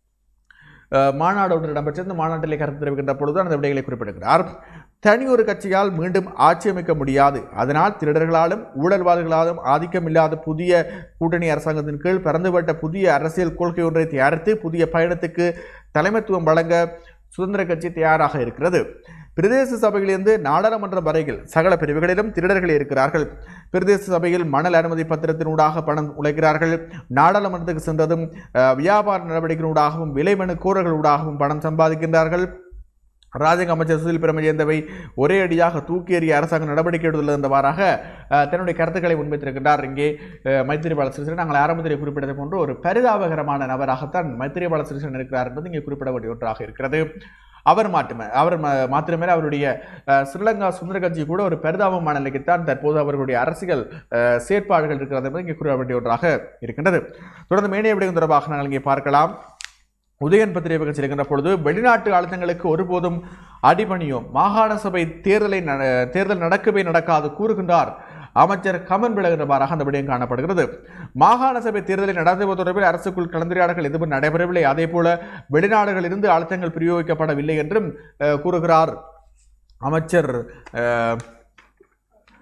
அஹ், மாநாடு ஒன்று இடம்பெற்ற இந்த மாநாட்டிலே கருத்து தெரிவிக்கின்ற பொழுது அந்த விடயங்களை குறிப்பிடுகிறார் தனி ஒரு கட்சியால் மீண்டும் ஆட்சி அமைக்க முடியாது அதனால் திருடர்களாலும் ஊழல்வாதிகளாலும் ஆதிக்கமில்லாத புதிய கூட்டணி அரசாங்கத்தின் கீழ் பறந்துபட்ட புதிய அரசியல் கொள்கை ஒன்றை தயாரித்து புதிய பயணத்துக்கு தலைமைத்துவம் வழங்க சுதந்திர கட்சி தயாராக இருக்கிறது பிரதேச சபையிலிருந்து நாடாளுமன்றம் வரையில் சகல பிரிவுகளிலும் திருடர்கள் இருக்கிறார்கள் பிரதேச சபையில் மணல் அனுமதி பத்திரத்தினூடாக பணம் உழைக்கிறார்கள் நாடாளுமன்றத்துக்கு சென்றதும் அஹ், வியாபார நடவடிக்கையினூடாகவும் விலை மனு கோரல்களூடாகவும் பணம் சம்பாதிக்கின்றார்கள் ராஜங்க அமைச்சர் சுசில் பிரமஜேந்தவை ஒரே அடியாக தூக்கி எறிய அரசாங்கம் நடவடிக்கை எடுத்துள்ளது என்றவாறாக அஹ், தன்னுடைய கருத்துக்களை முன்வைத்திருக்கின்றார் இங்கே அஹ், மைத்திரிபால சிறிசேன நாங்கள் ஆரம்பத்தில் குறிப்பிட்டது போன்று ஒரு பரிதாபகரமான நபராகத்தான் மைத்திரிபால சிறிசேன இருக்கிறார் என்பது இங்கே குறிப்பிட வேண்டிய ஒன்றாக இருக்கிறது அவர் மாட்டுமே அவர் ம- மாத்திரமே அவருடைய அஹ், ஸ்ரீலங்கா சுதந்திர கட்சி கூட ஒரு பரிதாபமான நிலைக்குத்தான் தற்போது அவர்களுடைய அரசியல் அஹ், செயற்பாடுகள் இருக்கிறது என்பது இங்கே குறிப்பிட வேண்டிய ஒன்றாக இருக்கின்றது தொடர்ந்து மேனைய விடயம் தொடர்பாக நாங்கள் இங்கே பார்க்கலாம் உதயன் பத்திரிகை செல்கின்ற பொழுது வெளிநாட்டு அழுத்தங்களுக்கு ஒருபோதும் அடிபணியோம் மாகாண சபை தேர்தலை நட- தேர்தல் நடக்கவே நடக்காது கூறுகின்றார் அமைச்சர் கமன் விலகின்றவாறாக அந்த விடயம் காணப்படுகிறது மாகாண சபை தேர்தலை நடத்துவது தொடர்பில் அரசுக்குள் கலந்துரையாடல்கள் எதுவும் நடைபெறவில்லை அதே போல வெளிநாடுகளிலிருந்து அழுத்தங்கள் பிரயோகிக்கப்படவில்லை என்றும் அஹ், கூறுகிறார் அமைச்சர் அஹ்,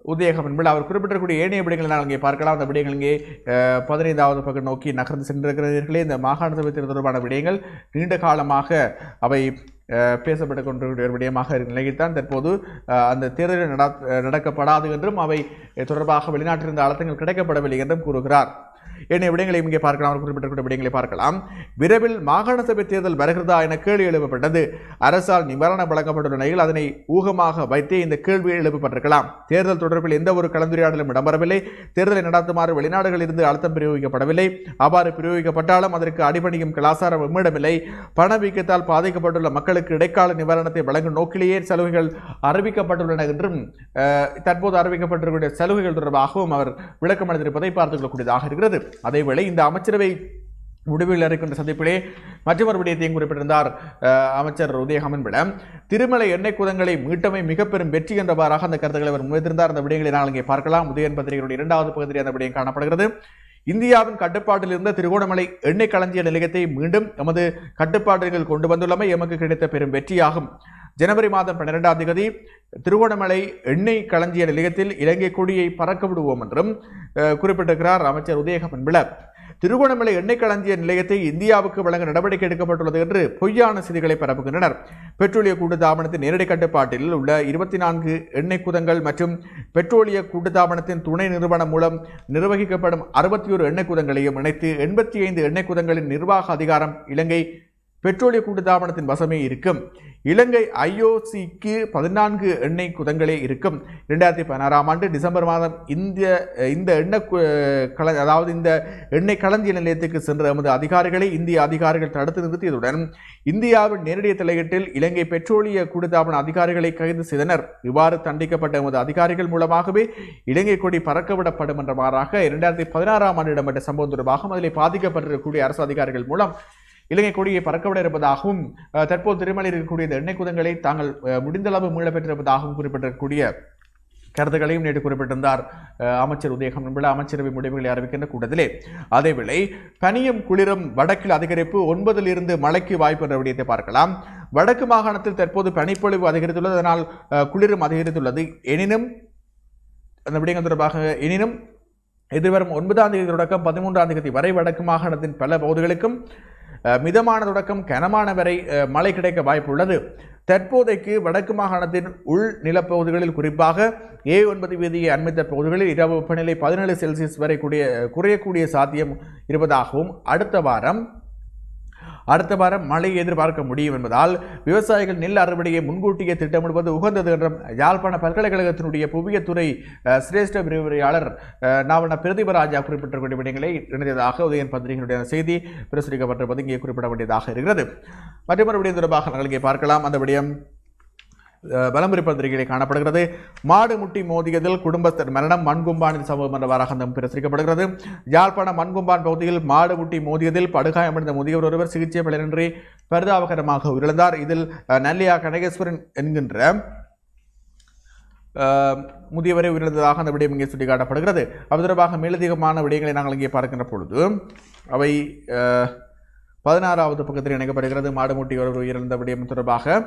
உதயகம் என்பது அவர் குறிப்பிட்டிருக்கக்கூடிய ஏனைய விடயங்களை நான் இங்கே பார்க்கலாம் அந்த விடயங்கள் இங்கே அஹ், பதினைந்தாவது பக்கம் நோக்கி நகர்ந்து சென்றிருக்கிறீர்களே இந்த மாகாண சபை தேர்தல் தொடர்பான விடயங்கள் நீண்ட காலமாக அவை அஹ், பேசப்பட்டுக் கொண்டிருக்கிற ஒரு விடயமாக இருக்கிற நிலையில்தான் தற்போது அஹ், அந்த தேர்தல் நட நடக்கப்படாது என்றும் அவை தொடர்பாக வெளிநாட்டிலிருந்து அழுத்தங்கள் கிடைக்கப்படவில்லை என்றும் கூறுகிறார் ஏனைய விடயங்களையும் இங்கே பார்க்கலாம் அவர் குறிப்பிட்டிருக்கிற விடயங்களை பார்க்கலாம் விரைவில் மாகாண சபை தேர்தல் வருகிறதா என கேள்வி எழுப்பப்பட்டது அரசால் நிவாரணம் வழங்கப்பட்டுள்ள நிலையில் அதனை ஊகமாக வைத்தே இந்த கேள்வி எழுப்பப்பட்டிருக்கலாம் தேர்தல் தொடர்பில் எந்த ஒரு கலந்துரையாடலும் இடம்பெறவில்லை தேர்தலை நடத்துமாறு வெளிநாடுகளில் இருந்து அழுத்தம் பிரயோகிக்கப்படவில்லை அவ்வாறு பிரயோகிக்கப்பட்டாலும் அதற்கு அடிபணியும் கலாச்சாரம் எம்மிடமில்லை பணவீக்கத்தால் பாதிக்கப்பட்டுள்ள மக்களுக்கு இடைக்கால நிவாரணத்தை வழங்கும் நோக்கிலேயே சலுகைகள் அறிவிக்கப்பட்டுள்ளன என்றும் அஹ், தற்போது அறிவிக்கப்பட்டிருக்கிற சலுகைகள் தொடர்பாகவும் அவர் விளக்கம் அளித்திருப்பதை பார்த்துக் கொள்ளக்கூடியதாக இருக்கிறது அதேவேளை இந்த அமைச்சரவை முடிவில் இருக்கின்ற சந்திப்பிலே மற்றொரு விடயத்தையும் குறிப்பிட்டிருந்தார் அஹ், அமைச்சர் உதயகமன் விட திருமலை எண்ணெய் குதங்களை மீட்டமை மிக பெரும் வெற்றி என்றவாறாக அந்த கருத்துக்களை அவர் முன்வைத்திருந்தார் அந்த விடயங்களை நாங்கள் இங்கே பார்க்கலாம் உதயன் பத்திரிகையுடைய இரண்டாவது பகுதியில் அந்த விடயம் காணப்படுகிறது இந்தியாவின் கட்டுப்பாட்டில் இருந்த திருகோணமலை எண்ணெய் களஞ்சிய நிலையத்தை மீண்டும் எமது கட்டுப்பாடுகள் கொண்டு வந்துள்ளமை எமக்கு கிடைத்த பெரும் வெற்றியாகும் ஜனவரி மாதம் பன்னிரெண்டாம் தேதி திருகோணமலை எண்ணெய் களஞ்சிய நிலையத்தில் இலங்கை கொடியை பறக்க விடுவோம் என்றும் அஹ், குறிப்பிட்டிருக்கிறார் அமைச்சர் உதயகமன் விள திருகோணமலை எண்ணெய் களஞ்சிய நிலையத்தை இந்தியாவுக்கு வழங்க நடவடிக்கை எடுக்கப்பட்டுள்ளது என்று பொய்யான செய்திகளை பரப்புகின்றனர் பெட்ரோலிய கூட்டுத்தாபனத்தின் நேரடி கட்டுப்பாட்டில் உள்ள இருபத்தி நான்கு எண்ணெய் குதங்கள் மற்றும் பெட்ரோலிய கூட்டுத்தாபனத்தின் துணை நிறுவனம் மூலம் நிர்வகிக்கப்படும் அறுபத்தி ஒரு எண்ணெய் குதங்களையும் இணைத்து எண்பத்தி ஐந்து எண்ணெய் குதங்களின் நிர்வாக அதிகாரம் இலங்கை பெட்ரோலிய கூட்டுத்தாபனத்தின் வசமே இருக்கும் இலங்கை ஐஓசிக்கு பதினான்கு எண்ணெய் குதங்களே இருக்கும் இரண்டாயிரத்தி பதினாறாம் ஆண்டு டிசம்பர் மாதம் இந்த இந்த எண்ணெய் கு- கள அதாவது இந்த எண்ணெய் களஞ்சிய நிலையத்துக்கு சென்ற எமது அதிகாரிகளை இந்திய அதிகாரிகள் தடுத்து நிறுத்தியதுடன் இந்தியாவின் நேரடி தலையீட்டில் இலங்கை பெட்ரோலிய கூட்டுத்தாபன அதிகாரிகளை கைது செய்தனர் இவ்வாறு தண்டிக்கப்பட்ட எமது அதிகாரிகள் மூலமாகவே இலங்கை கொடி பறக்கவிடப்படும் என்ற மாறாக இரண்டாயிரத்தி பதினாறாம் ஆண்டு இடம்பெற்ற சம்பவம் தொடர்பாகவும் அதில் பாதிக்கப்பட்டிருக்கக்கூடிய அரசு அதிகாரிகள் மூலம் இலங்கை கொடியை பறக்கவிட இருப்பதாகவும் அஹ், தற்போது திருமலையில் இருக்கக்கூடிய இந்த எண்ணெய் குதங்களை தாங்கள் அஹ், முடிந்தளவு மீள பெற்றிருப்பதாகவும் குறிப்பிட்டிருக்கக்கூடிய கருத்துக்களையும் நேற்று குறிப்பிட்டிருந்தார் அஹ், அமைச்சர் உதயகம் என்பது அமைச்சரவை முடிவுகளை அறிவிக்கின்ற கூட்டத்திலே அதேவேளை பனியும் குளிரும் வடக்கில் அதிகரிப்பு ஒன்பதில் இருந்து மழைக்கு வாய்ப்பு என்ற விடயத்தை பார்க்கலாம் வடக்கு மாகாணத்தில் தற்போது பனிப்பொழிவு அதிகரித்துள்ளது அதனால் அஹ், குளிரும் அதிகரித்துள்ளது எனினும் அந்த விடயங்கள் தொடர்பாக எனினும் எதிர்வரும் ஒன்பதாம் தேதி தொடக்கம் பதிமூன்றாம் தேதி வரை வடக்கு மாகாணத்தின் பல பகுதிகளுக்கும் அஹ், மிதமான தொடக்கம் கனமான வரை அஹ், மழை கிடைக்க வாய்ப்புள்ளது தற்போதைக்கு வடக்கு மாகாணத்தின் உள் நிலப்பகுதிகளில் குறிப்பாக ஏ ஒன்பது வீதியை அண்மித்த பகுதிகளில் இரவு வெப்பநிலை பதினேழு செல்சியஸ் வரை கூடிய குறையக்கூடிய சாத்தியம் இருப்பதாகவும் அடுத்த வாரம் அடுத்த வாரம் மழை எதிர்பார்க்க முடியும் என்பதால் விவசாயிகள் நெல் அறுவடையை முன்கூட்டியே திட்டமிடுவது உகந்தது என்றும் யாழ்ப்பாண பல்கலைக்கழகத்தினுடைய புவியத்துறை அஹ், சிரேஷ்ட விரிவுரையாளர் அஹ், நாவன பிரதீபராஜா குறிப்பிட்டிருக்கிற விடயங்களை இணைந்ததாக உதயன் பத்திரிகையினுடைய செய்தி பிரசுரிக்கப்பட்டிருப்பது இங்கே குறிப்பிட வேண்டியதாக இருக்கிறது மற்றொரு விடயம் தொடர்பாக நாங்கள் இங்கே பார்க்கலாம் அந்த விடயம் அஹ், பலமுறை பத்திரிகையில் காணப்படுகிறது மாடு முட்டி மோதியதில் குடும்பஸ்தர் மரணம் மண்கும்பானின் சம்பவம் என்றவாறாக அந்த பிரசுரிக்கப்படுகிறது யாழ்ப்பாணம் மண்கும்பான் பகுதியில் மாடு முட்டி மோதியதில் படுகாயமடைந்த முதியவர் ஒருவர் சிகிச்சை பலனின்றி பரிதாபகரமாக உயிரிழந்தார் இதில் அஹ், நல்லியா கனகேஸ்வரன் என்கின்ற அஹ், முதியவரை உயிரிழந்ததாக அந்த விடயம் இங்கே சுட்டிக்காட்டப்படுகிறது அது தொடர்பாக மேலதிகமான விடயங்களை நாங்கள் இங்கே பார்க்கின்ற பொழுது அவை அஹ், பதினாறாவது பக்கத்தில் இணைக்கப்படுகிறது மாடுமுட்டி ஒருவர் உயிரிழந்த விடயம் தொடர்பாக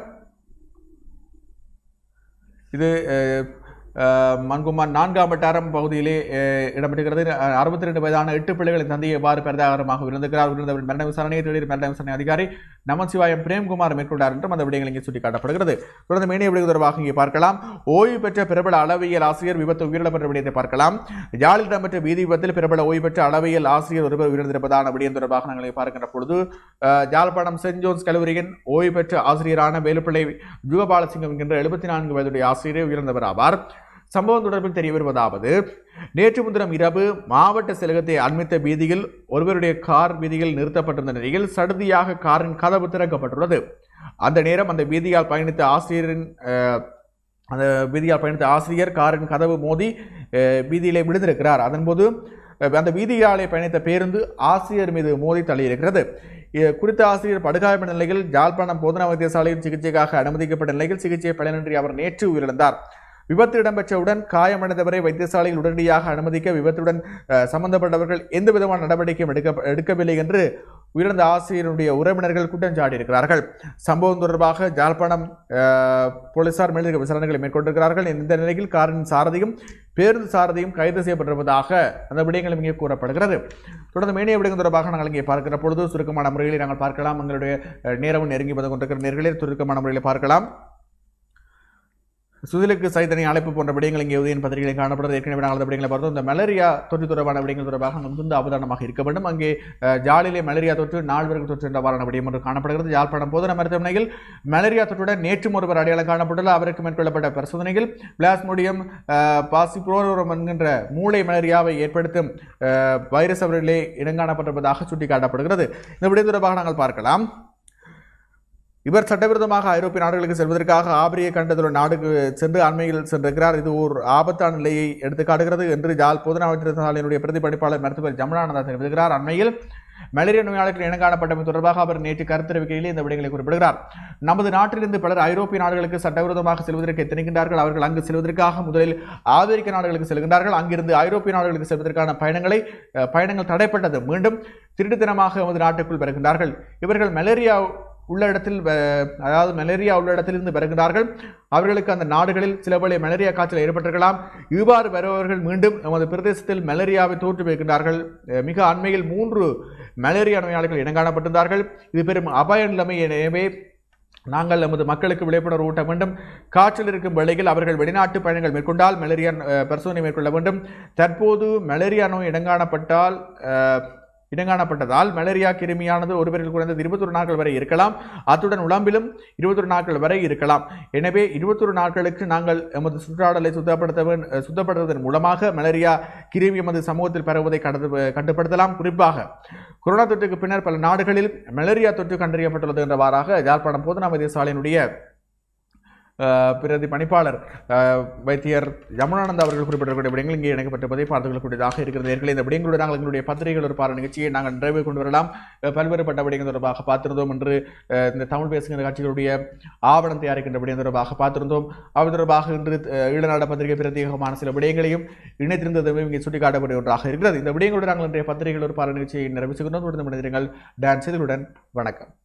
இது அஹ், அஹ், மன்குமான் நான்காம் வட்டாரம் பகுதியிலே அஹ், இடம்பெறுகிறது அறுபத்தி ரெண்டு வயதான எட்டு பிள்ளைகளின் தந்தையை எவ்வாறு பரிதாகரமாக விருந்துகிறார் விருந்தவரின் மரண விசாரணையை திடீர் மரண விசாரணை அதிகாரி நமசிவாயம் பிரேம்குமார் மேற்கொண்டார் என்றும் அந்த விடயங்கள் இங்கே சுட்டிக்காட்டப்படுகிறது தொடர்ந்து மேனிய விடயம் தொடர்பாக இங்கே பார்க்கலாம் ஓய்வு பெற்ற பிரபல அளவியல் ஆசிரியர் விபத்து உயிரிழந்த விடயத்தை பார்க்கலாம் யாழில் இடம்பெற்ற வீதி விபத்தில் பிரபல ஓய்வு பெற்ற அளவியல் ஆசிரியர் ஒருவர் உயிரிழந்திருப்பதான விடயம் தொடர்பாக நாங்கள் இங்கே பார்க்கின்ற பொழுது அஹ், யாழ்ப்பாணம் சென்ட் ஜோன்ஸ் கல்லூரியின் ஓய்வு பெற்ற ஆசிரியரான வேலுப்பிள்ளை யுகபாலசிங்கம் என்கின்ற எழுபத்தி நான்கு வயதுடைய ஆசிரியர் உயிரிழந்தவர் ஆவார் சம்பவம் தொடர்பில் தெரிய வருவதாவது நேற்று முன்தினம் இரவு மாவட்ட செலகத்தை அண்மித்த வீதியில் ஒருவருடைய கார் வீதியில் நிறுத்தப்பட்டிருந்த நிலையில் சடுதியாக காரின் கதவு திறக்கப்பட்டுள்ளது அந்த நேரம் அந்த வீதியால் பயணித்த ஆசிரியரின் அஹ், அந்த வீதியால் பயணித்த ஆசிரியர் காரின் கதவு மோதி அஹ், வீதியிலே விழுந்திருக்கிறார் அதன்போது அஹ், அந்த வீதியாலே பயணித்த பேருந்து ஆசிரியர் மீது மோதி தள்ளியிருக்கிறது இ- குறித்த ஆசிரியர் படுகாயப்பட்ட நிலையில் ஜாழ்ப்பாணம் போதனா வைத்தியசாலையில் சிகிச்சைக்காக அனுமதிக்கப்பட்ட நிலையில் சிகிச்சை பலனின்றி அவர் நேற்று உயிரிழந்தார் விபத்து இடம்பெற்றவுடன் காயமடைந்தவரை வைத்தியசாலையில் உடனடியாக அனுமதிக்க விபத்துடன் அஹ், சம்பந்தப்பட்டவர்கள் எந்த விதமான நடவடிக்கையும் எடுக்க எடுக்கவில்லை என்று உயிரிழந்த ஆசிரியருடைய உறவினர்கள் குற்றம் சாட்டியிருக்கிறார்கள் சம்பவம் தொடர்பாக ஜாழ்ப்பாணம் அஹ், போலீசார் மேலதிக விசாரணைகளை மேற்கொண்டிருக்கிறார்கள் இந்த நிலையில் காரின் சாரதியும் பேருந்து சாரதியும் கைது செய்யப்பட்டிருப்பதாக அந்த விடயங்களும் இங்கே கூறப்படுகிறது தொடர்ந்து மேனிய விடயங்கள் தொடர்பாக நாங்கள் இங்கே பார்க்கிற பொழுது சுருக்கமான முறையில் நாங்கள் பார்க்கலாம் எங்களுடைய அஹ், நேரமும் நெருங்கி வந்து கொண்டிருக்கிற நேர்களே சுருக்கமான முறையில் பார்க்கலாம் சுதிலுக்கு சைதனி அழைப்பு போன்ற விடயங்கள் இங்கே உதயன் பத்திரிகைகளில் காணப்படுறது ஏற்கனவே நாங்கள் அந்த விடயங்களை பார்த்தோம் இந்த மலேரியா தொற்று தொடர்பான விடயங்கள் தொடர்பாக மிகுந்த அவதானமாக இருக்க வேண்டும் அங்கே அஹ், ஜாலிலே மலேரியா தொற்று நால்வருக்கு தொற்று என்ற வாரான விடயம் ஒன்று காணப்படுகிறது யாழ்ப்பாணம் போதன மருத்துவமனையில் மலேரியா தொற்றுடன் நேற்றும் ஒருவர் அடையாளம் காணப்பட்டுள்ள அவருக்கு மேற்கொள்ளப்பட்ட பரிசோதனையில் பிளாஸ்மோடியம் பாசிப்ரோரம் என்கின்ற மூளை மலேரியாவை ஏற்படுத்தும் அஹ், வைரஸ் அவர்களே இனங்காணப்பட்டிருப்பதாக சுட்டிக்காட்டப்படுகிறது இந்த விடயம் தொடர்பாக நாங்கள் பார்க்கலாம் இவர் சட்டவிரோதமாக ஐரோப்பிய நாடுகளுக்கு செல்வதற்காக ஆபிரியை கண்டதுள்ள நாடுக்கு சென்று அண்மையில் சென்றிருக்கிறார் இது ஒரு ஆபத்தான நிலையை எடுத்து காட்டுகிறது என்று ஜால் பொதுநா வைத்தியசாலையினுடைய பிரதிபலிப்பாளர் மருத்துவர் ஜமுனானந்தா தெரிவிக்கிறார் அண்மையில் மலேரியா நோயாளிகள் இனங்காணப்பட்டமை தொடர்பாக அவர் நேற்று கருத்தறிவிக்கையில் இந்த விடயங்களை குறிப்பிடுகிறார் நமது நாட்டிலிருந்து பலர் ஐரோப்பிய நாடுகளுக்கு சட்டவிரோதமாக செல்வதற்கு எத்தனைக்கின்றார்கள் அவர்கள் அங்கு செல்வதற்காக முதலில் ஆப்பிரிக்க நாடுகளுக்கு செல்கின்றார்கள் அங்கிருந்து ஐரோப்பிய நாடுகளுக்கு செல்வதற்கான பயணங்களை அஹ், பயணங்கள் தடைப்பட்டது மீண்டும் திருட்டுத்தனமாக நமது நாட்டுக்குள் வருகின்றார்கள் இவர்கள் மலேரியா உள்ள இடத்தில் வ- அதாவது மலேரியா உள்ள இடத்திலிருந்து வருகிறார்கள் அவர்களுக்கு அந்த நாடுகளில் சில வேளை மலேரியா காய்ச்சல் ஏற்பட்டிருக்கலாம் இவ்வாறு வருபவர்கள் மீண்டும் நமது பிரதேசத்தில் மலேரியாவை தோற்று வைக்கின்றார்கள் அஹ் மிக அண்மையில் மூன்று மலேரியா நோயாளிகள் இனங்காணப்பட்டிருந்தார்கள் இது பெரும் அபாய நிலைமை எனவே நாங்கள் நமது மக்களுக்கு விழிப்புணர்வு ஊட்ட வேண்டும் காய்ச்சல் இருக்கும் வேளையில் அவர்கள் வெளிநாட்டு பயணங்கள் மேற்கொண்டால் மலேரியா அஹ், பரிசோதனை மேற்கொள்ள வேண்டும் தற்போது மலேரியா நோய் இடங்காணப்பட்டால் அஹ், இடங்காணப்பட்டதால் மலேரியா கிருமியானது ஒருவரில் குறைந்தது இருபத்தொரு நாட்கள் வரை இருக்கலாம் அத்துடன் உடம்பிலும் இருபத்தொரு நாட்கள் வரை இருக்கலாம் எனவே இருபத்தொரு நாட்களுக்கு நாங்கள் எமது சுற்றாடலை சுத்தப்படுத்த வேண்- அஹ், சுத்தப்படுத்துவதன் மூலமாக மலேரியா கிருமி எமது சமூகத்தில் பரவுவதை கடந்து கட்டுப்படுத்தலாம் குறிப்பாக கொரோனா தொற்றுக்கு பின்னர் பல நாடுகளில் மலேரியா தொற்று கண்டறியப்பட்டுள்ளது என்றவாறாக யாழ்ப்பாணம் போதனா வைத்தியசாலையினுடைய அஹ், பிரதி பணிப்பாளர் அஹ், வைத்தியர் யமுனானந்தா அவர்கள் குறிப்பிடக்கூடிய விடயங்கள் இங்கே இணைக்கப்பட்டிருப்பதை பார்த்துக் கொள்ளக்கூடியதாக இருக்கிறது ஏற்கனவே இந்த விடயங்களோடு நாங்கள் எங்களுடைய பத்திரிகைகள் ஒரு பார நிகழ்ச்சியை நாங்கள் நிறைவு கொண்டு வரலாம் அஹ், பல்வேறுபட்ட விடயங்கள் தொடர்பாக பார்த்திருந்தோம் என்று அஹ், இந்த தமிழ் பேசுகின்ற கட்சிகளுடைய ஆவணம் தயாரிக்கின்ற விடயம் தொடர்பாக பார்த்திருந்தோம் அது தொடர்பாக இன்று அஹ், ஈழநாடு பத்திரிகை பிரத்யேகமான சில விடயங்களையும் இணைத்திருந்ததும் இங்கே சுட்டிக்காட்டக்கூடிய ஒன்றாக இருக்கிறது இந்த விடயங்களோடு நாங்கள் இன்றைய பத்திரிகைகள் ஒரு பார நிகழ்ச்சியை நிறைவு செய்கின்றோம் தொடர்ந்து மனிதர்கள் டான்ஸ் இதனுடன் வணக்கம்